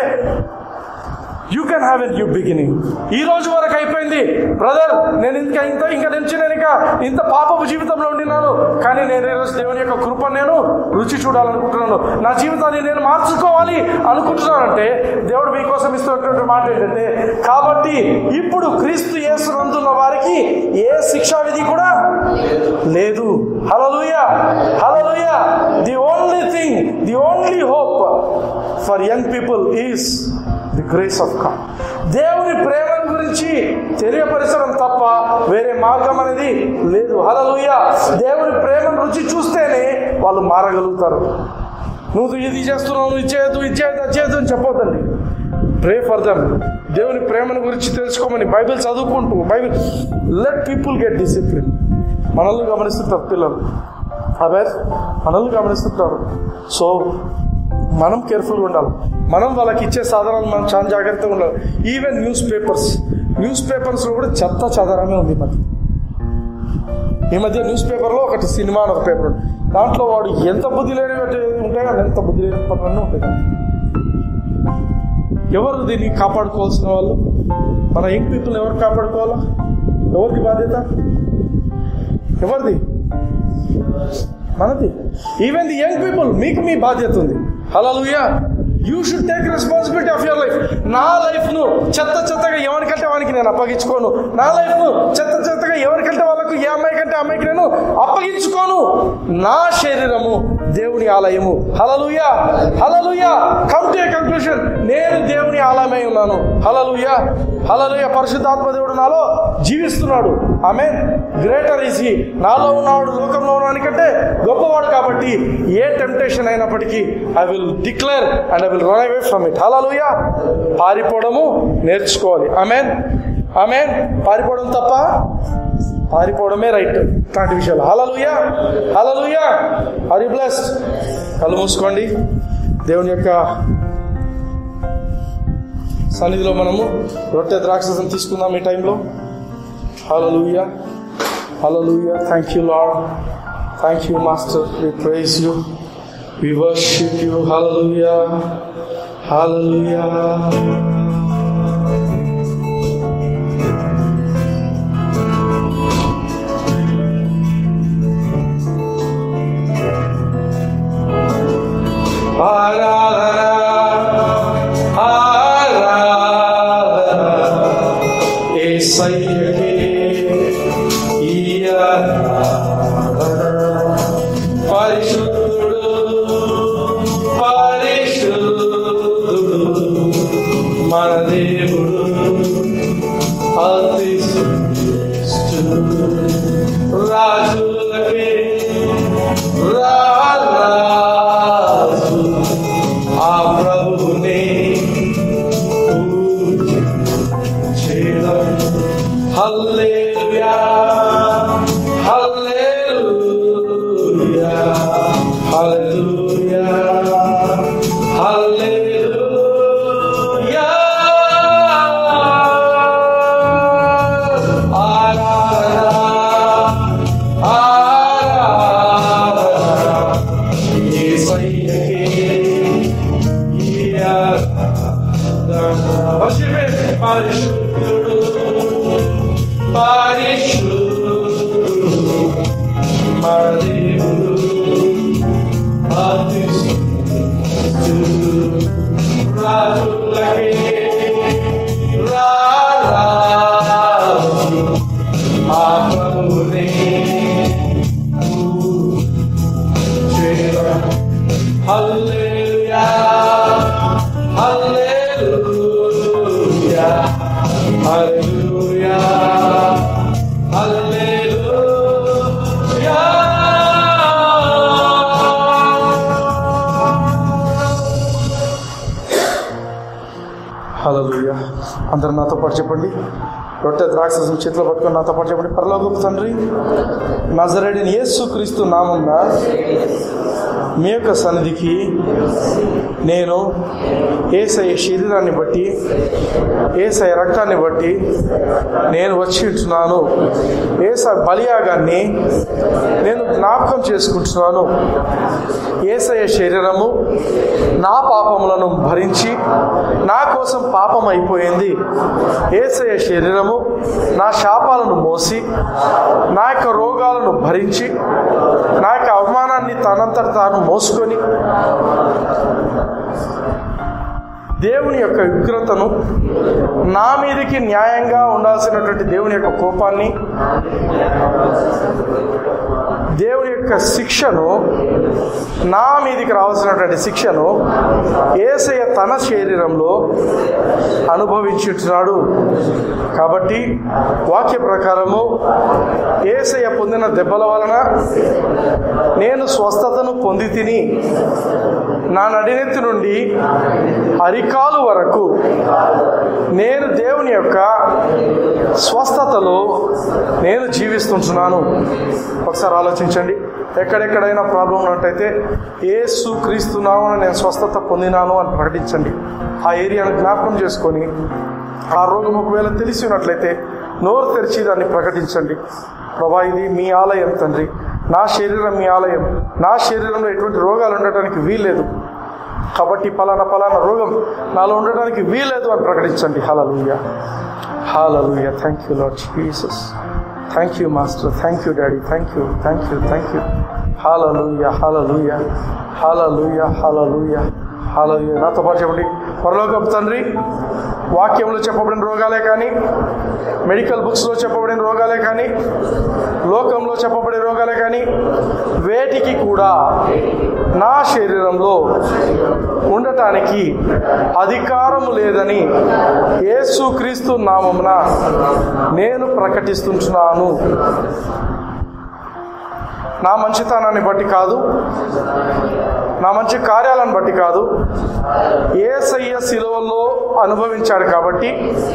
you can have a new beginning ఈ రోజు వరకు అయిపోయింది బ్రదర్ నేను ఇంకా ఇంత ఇంకా నుంచి నేను ఇంకా ఇంత పాపపు జీవితంలో ఉండినాను కానీ నేను ఈరోజు దేవుని యొక్క కృప నేను రుచి చూడాలనుకుంటున్నాను నా జీవితాన్ని నేను మార్చుకోవాలి అనుకుంటున్నానంటే దేవుడు మీకోసం ఇస్తున్నటువంటి మాట ఏంటంటే కాబట్టి ఇప్పుడు క్రీస్తు యేసునందున్న వారికి ఏ శిక్షా విధి కూడా లేదు hallelujah hallelujah the only thing the only hope for young people is the grace of God దేవుని ప్రేమ గురించి తెలియపరచడం తప్ప వేరే మార్గం అనేది లేదు హలలుయ దేవుని ప్రేమను రుచి చూస్తేనే వాళ్ళు మారగలుగుతారు నువ్వు ఇది చేస్తున్నావు నువ్వు ఇది చేయదు ఇది చేయదు అది చేయదు అని చెప్పొద్దండి ప్రే ఫర్ దమ్ దేవుని ప్రేమను గురించి తెలుసుకోమని బైబిల్ చదువుకుంటూ Bible let people get discipline మనల్ని గమనిస్తుంటారు పిల్లలు అవే మనల్ని గమనిస్తుంటారు సో మనం కేర్ఫుల్గా ఉండాలి మనం వాళ్ళకి ఇచ్చే సాధనాలు మనం చాలా జాగ్రత్తగా ఉండాలి ఈవెన్ న్యూస్ పేపర్స్ న్యూస్ పేపర్స్లో కూడా చెత్త చదరమే ఉంది ఈ మధ్య ఈ మధ్య న్యూస్ పేపర్లో ఒకటి సినిమా అని ఒక పేపర్ ఉంది. దాంట్లో వాడు ఎంత బుద్ధి లేని ఉంటాయి కానీ ఎంత బుద్ధి లేని పనులన్నీ ఉంటాయి కానీ ఎవరు దీన్ని కాపాడుకోవాల్సిన వాళ్ళు మన యంగ్ పీపుల్ ఎవరు కాపాడుకోవాలా ఎవరిది బాధ్యత ఎవరిది మనది ఈవెన్ ది యంగ్ పీపుల్ మీకు మీ బాధ్యత ఉంది hallelujah you should take responsibility of your life నా లైఫ్ను చెత్త చెత్తగా ఎవరికంటే వానికి నేను అప్పగించుకోను నా లైఫ్ను చెత్త చెత్తగా ఎవరికంటే వాళ్ళకు ఏ అమ్మాయి కంటే అమ్మాయికి నేను అప్పగించుకోను నా శరీరము దేవుని ఆలయము hallelujah hallelujah come to conclusion నేను దేవుని ఆలయమై ఉన్నాను హలలుయా హలలుయ పరిశుద్ధాత్మ దేవుడు నాలో జీవిస్తున్నాడు ఆమె గ్రేటర్ ఈజీ నాలో ఉన్నవాడు లోకంలో ఉన్నవానికంటే గొప్పవాడు కాబట్టి ఏ టెంప్టేషన్ అయినప్పటికీ I will declare and I will run away from it hallelujah పారిపోవడము నేర్చుకోవాలి ఆమెన్ ఆమెన్ పారిపోవడం తప్ప పారిపోవడమే రైట్ ఇట్లాంటి విషయాలు హలలుయా హలలుయా హరి బ్లెస్డ్ కళ్ళు మూసుకోండి దేవుని యొక్క సన్నిధిలో మనము రొట్టె ద్రాక్షసం తీసుకుందాం ఈ టైంలో hallelujah hallelujah thank you Lord thank you master we praise you we worship you hallelujah hallelujah ఆరాధన ఆరాధన యేసయ్యకే ఈ ఆరాధన. పరిశుద్ధుడు పరిశుద్ధుడు మన దేవుడు అతి శ్రేష్ఠుడు. రాజులకే రారాజు ఆ ప్రభునే చేయడం హల్లెలూయా హల్లెలూయా హల్లెలూయా హల్లెలూయా ఆరాధన ఆరాధన యేసయ్యకే ఈ ఆరాధన వర్షిప్ పరిశుద్ధుడు పరిశుద్ధుడు మన దేవుడు అతిశయుడు. రాజులకే రారాజు ఆ ప్రభువునే చేరా. హల్లెలూయా హల్లెలూయా హల్లెలూయా హల్లెలూయా హల్లెలూయా అందరు నాతో పాటు చెప్పండి రొట్టె ద్రాక్షరసం చేతిలో పట్టుకొని నాతో పాటు చెప్పండి పరలోకపు తండ్రి నజరేడిని యేసు క్రీస్తు నామంగా మీ యొక్క సన్నిధికి నేను ఏసయ శరీరాన్ని బట్టి ఏసయ రక్తాన్ని బట్టి నేను వచ్చి ఉంటున్నాను ఏస బలియాగాన్ని నేను జ్ఞాపకం చేసుకుంటున్నాను ఏసయ శరీరము నా పాపములను భరించి నా కోసం పాపం అయిపోయింది ఏసయ శరీరము నా శాపాలను మోసి నా యొక్క రోగాలను భరించి నా యొక్క అవమానాన్ని తనంతట తాను మోసుకొని దేవుని యొక్క ఉగ్రతను నా మీదకి న్యాయంగా ఉండాల్సినటువంటి దేవుని యొక్క కోపాన్ని దేవుని యొక్క శిక్షను నా మీదికి రావాల్సినటువంటి శిక్షను ఏసయ్య తన శరీరంలో అనుభవించుంటున్నాడు కాబట్టి వాక్య ప్రకారము ఏసయ్య పొందిన దెబ్బల వలన నేను స్వస్థతను పొంది తిని నా నడినెత్తి నుండి అరికాలు వరకు నేను దేవుని యొక్క స్వస్థతలో నేను జీవిస్తుంటున్నాను ఒకసారి ఆలోచించండి ఎక్కడెక్కడైనా ప్రాబ్లం ఉన్నట్టయితే ఏసు క్రీస్తున్నామని నేను స్వస్థత పొందినాను అని ప్రకటించండి ఆ ఏరియాను జ్ఞాపకం చేసుకొని ఆ రోగం ఒకవేళ తెలిసి ఉన్నట్లయితే నోరు తెరిచి దాన్ని ప్రకటించండి ప్రభా ఇది మీ ఆలయం తండ్రి నా శరీరం మీ ఆలయం నా శరీరంలో ఎటువంటి రోగాలు ఉండటానికి వీల్లేదు కాబట్టి పలానా పలానా రోగం నాలో ఉండడానికి వీలేదు అని ప్రకటించండి hallelujah hallelujah thank you Lord Jesus thank you master thank you daddy thank you thank you thank you hallelujah hallelujah hallelujah hallelujah hallelujah నాతో పాటు చెప్పండి పరలోకపు తండ్రి వాక్యంలో చెప్పబడిన రోగాలే కానీ మెడికల్ బుక్స్లో చెప్పబడిన రోగాలే కానీ లోకంలో చెప్పబడే రోగాలే కానీ వేటికి కూడా నా శరీరంలో ఉండటానికి అధికారము లేదని యేసుక్రీస్తు నామమున నేను ప్రకటిస్తుంటున్నాను నా మంచితనాన్ని బట్టి కాదు నా మంచి కార్యాలను బట్టి కాదు ఏసయ్య శిలువలో అనుభవించాడు కాబట్టి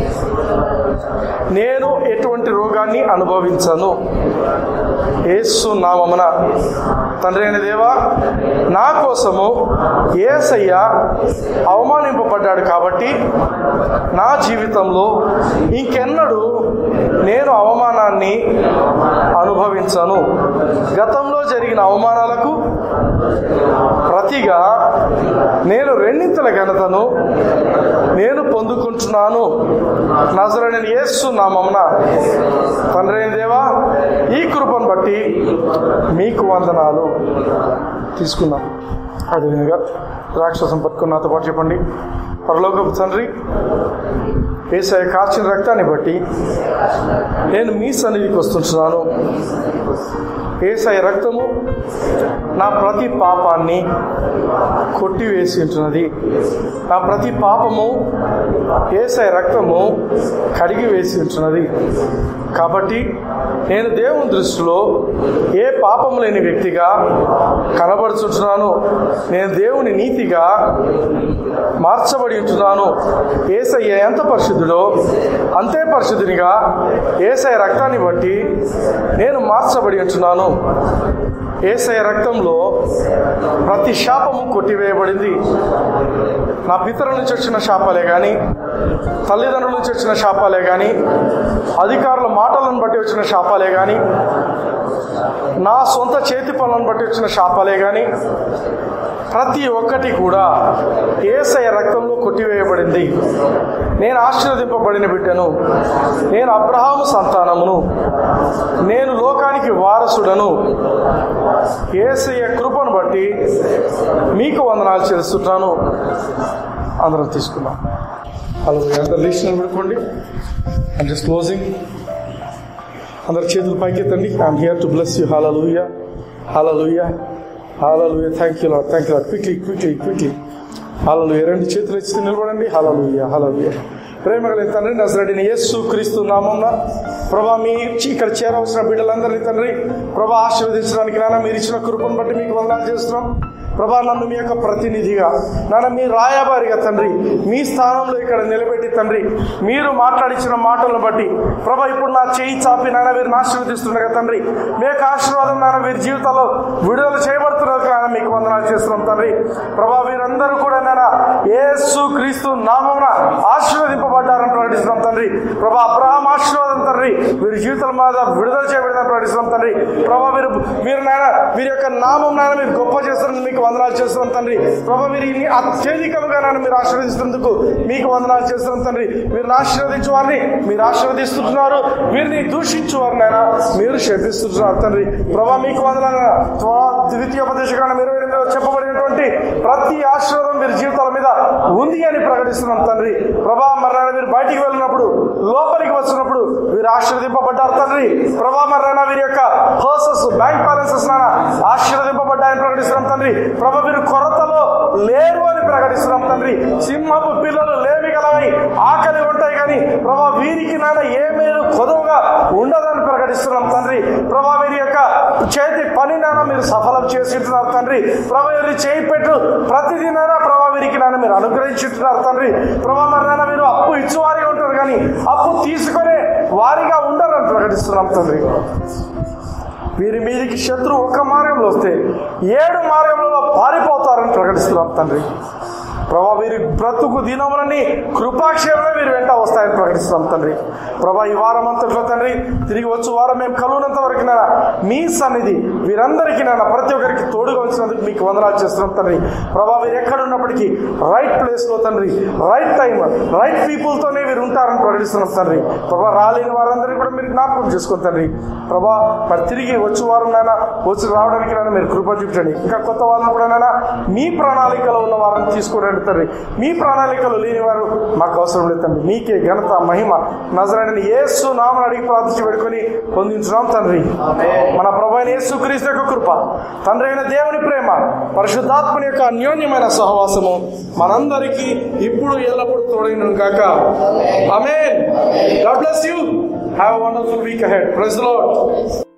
నేను ఎటువంటి రోగాన్ని అనుభవించను ఏసు నామమున తండ్రి అయిన దేవా నా కోసము ఏసయ్య అవమానింపబడ్డాడు కాబట్టి నా జీవితంలో ఇంకెన్నడూ నేను అవమానాన్ని అనుభవించను గతంలో జరిగిన అవమానాలకు ప్రతిగా నేను రెండింతల ఘనతను నేను పొందుకుంటున్నాను నజరని యేసు నామమున తండ్రి అయిన దేవా ఈ కృపను బట్టి మీకు వందనాలు తీసుకున్నాం అదేవిధంగా రాక్షసం పట్టుకుని నాతో పాటు చెప్పండి పరలోకపు తండ్రి ఏసయ కాచిన రక్తాన్ని బట్టి నేను మీ సన్నిధికి వస్తుంటున్నాను ఏసయ రక్తము నా ప్రతి పాపాన్ని కొట్టివేసి ఉంటున్నది నా ప్రతి పాపము ఏసయ రక్తము కడిగి వేసి ఉంటున్నది కాబట్టి నేను దేవుని దృష్టిలో ఏ పాపము లేని వ్యక్తిగా కనబడుచుంటున్నాను నేను దేవుని నీతిగా మార్చబడి ఉంటున్నాను ఏసయ్య ఎంత పరిశుద్ధుడో అంతే పరిశుద్ధునిగా ఏసయ్య రక్తాన్ని బట్టి నేను మార్చబడి ఉంటున్నాను ఏసయ్య రక్తంలో ప్రతి శాపము కొట్టివేయబడింది నా పితరుల నుంచి వచ్చిన శాపాలే కానీ తల్లిదండ్రుల నుంచి వచ్చిన శాపాలే కానీ అధికారుల మాటలను బట్టి వచ్చిన శాపాలే కానీ నా సొంత చేతి పనులను బట్టి వచ్చిన శాపాలే కానీ ప్రతి ఒక్కటి కూడా ఏసయ రక్తంలో కొట్టివేయబడింది నేను ఆశీర్వదింపబడిన బిడ్డను నేను అబ్రహాము సంతానమును నేను లోకానికి వారసుడను ఏసయ్య కృపను బట్టి మీకు వందనాలు చేస్తున్నాను అందరం తీసుకున్నాం హలో అందరు లిస్ట్ పెట్టుకోండి అండ్ జస్ట్ క్లోజింగ్ అందరు చేతులు పైకెత్తండి I'm here to bless you hallelujah hallelujah hallelujah thank you Lord thank you Lord quickly quickly quickly hallelujah రెండు చేతులు ఇచ్చి నిలబడండి హాలూయ హాలూయ ప్రేమ కలిగిన తండ్రి నజరడిని యేసు క్రీస్తు నామన్న ప్రభా మీ ఇక్కడ చేరవలసిన బిడ్డలందరినీ తండ్రి ప్రభా ఆశీర్వదించడానికి నాన్న మీరు ఇచ్చిన కృపను బట్టి మీకు వందనాలు చేస్తున్నాం ప్రభా నన్ను మీ యొక్క ప్రతినిధిగా నాన్న మీ రాయబారిగా తండ్రి మీ స్థానంలో ఇక్కడ నిలబెట్టి తండ్రి మీరు మాట్లాడించిన మాటలను బట్టి ప్రభా ఇప్పుడు నా చేయి చాపి నాన్న వీరిని ఆశీర్వదిస్తుండగా తండ్రి మీ యొక్క ఆశీర్వాదం నాన్న వీరి జీవితాల్లో విడుదల చేయబడుతున్నారు నాన్న మీకు వందనాలు చేస్తున్నాం తండ్రి ప్రభా వీరందరూ కూడా నాన్న యేసు క్రీస్తు నామమున ఆశీర్వదింపబడ్డారని ప్రకటిస్తున్నాం తండ్రి ప్రభా అబ్రహాం ఆశీర్వాదం తండ్రి వీరి జీవితాల మీద విడుదల చేయబడిందని ప్రకటిస్తున్నాం తండ్రి ప్రభా వీరు వీరు నాయన వీరి యొక్క నామం నాయన మీరు గొప్ప చేస్తున్నందుకు మీకు వందనాలు చేస్తున్నాం తండ్రి ప్రభా వీరిని అత్యధికంగా నాయన మీరు ఆశీర్వదిస్తున్నందుకు మీకు వందనాలు చేస్తున్నాం తండ్రి వీరిని ఆశీర్వదించు వారిని మీరు ఆశీర్వదిస్తున్నారు వీరిని దూషించు వారిని నాయన మీరు శపిస్తున్నారు తండ్రి ప్రభా మీకు వందనాలు ద్వితీయోపదేశకాండం ఇరవై ఎనిమిదిలో చెప్పబడినటువంటి ప్రతి ఆశీర్వాదం వీరి జీవితాల మీద ఉంది అని ప్రకటిస్తున్నాం తండ్రి ప్రభా మరణాన్ని మీరు బయటికి వెళ్ళినప్పుడు లోపలికి వచ్చినప్పుడు వీరు ఆశీర్వదింపబడ్డారు తండ్రి ప్రభా మరణా వీరి యొక్క హోసెస్ బ్యాంక్ బ్యాలెన్సెస్ నాన్న ఆశీర్వదింపబడ్డాయని ప్రకటిస్తున్నాం తండ్రి ప్రభా వీరు కొరతలో లేరు అని ప్రకటిస్తున్నాం తండ్రి సింహపు పిల్లలు లేవి గలవై ఆకలి ఉంటాయి కానీ ప్రభా వీరికి నాన్న ఏ మేలు కొదువుగా ఉండదని ప్రకటిస్తున్నాం తండ్రి ప్రభా వీరి యొక్క చేతి పని నాన్న మీరు సఫలం చేసి ఉంటున్నారు తండ్రి ప్రభా వీరి చేయి పెట్టు ప్రతిదినాన ప్రభా వీరికి నాన్న మీరు అనుగ్రహించుంటున్నారు తండ్రి ప్రభా మరి నాన్న మీరు అప్పు ఇచ్చువారిగా ఉంటారు కానీ అప్పు తీసుకునే వారిగా ఉండరని ప్రకటిస్తున్నాం తండ్రి వీరి మీదికి శత్రువు ఒక మార్గంలో వస్తే ఏడు మార్గంలో పారిపోతారని ప్రకటిస్తున్నాం తండ్రి ప్రభా వీరి బ్రతుకు దినములని కృపాక్షేమమే వీరు వెంట వస్తాయని ప్రకటిస్తున్నాం తండ్రి ప్రభా ఈ వారం అంతట్లో తండ్రి తిరిగి వచ్చి వారం మేము కలుగునంత వరకు నాన్న మీ సన్నిధి వీరందరికీ నాన్న ప్రతి ఒక్కరికి తోడుగా వచ్చినందుకు మీకు వందనాలు చేస్తున్నాం తండ్రి ప్రభా వీరు ఎక్కడ ఉన్నప్పటికీ రైట్ ప్లేస్లో తండ్రి రైట్ టైం రైట్ పీపుల్తోనే వీరు ఉంటారని ప్రకటిస్తున్నాం తండ్రి ప్రభా రాలేని వారందరినీ కూడా మీరు జ్ఞాపకం చేసుకోండి తండ్రి ప్రభా మరి తిరిగి వచ్చే వారం నాన్న వచ్చి రావడానికి నాన్న మీరు కృప చూపించండి ఇంకా కొత్త వాళ్ళని కూడా నాన్న మీ ప్రణాళికలో ఉన్న వారిని తీసుకోండి తండ్రి మీ ప్రణాళికలు లేని వారు మాకు అవసరం లేదు తండ్రి మీకే ఘనత మహిమ నజరాడని యేసు నామని అడిగి ప్రార్థించి పెట్టుకొని పొందించున్నాం తండ్రి మన ప్రభు అయిన యేసు క్రీస్తు యొక్క కృప తండ్రి అయిన దేవుని ప్రేమ పరిశుద్ధాత్మని యొక్క అన్యోన్యమైన సహవాసము మనందరికీ ఇప్పుడు ఎల్లప్పుడూ తోడైన కాక amen God bless you have wonderful week ahead praise lord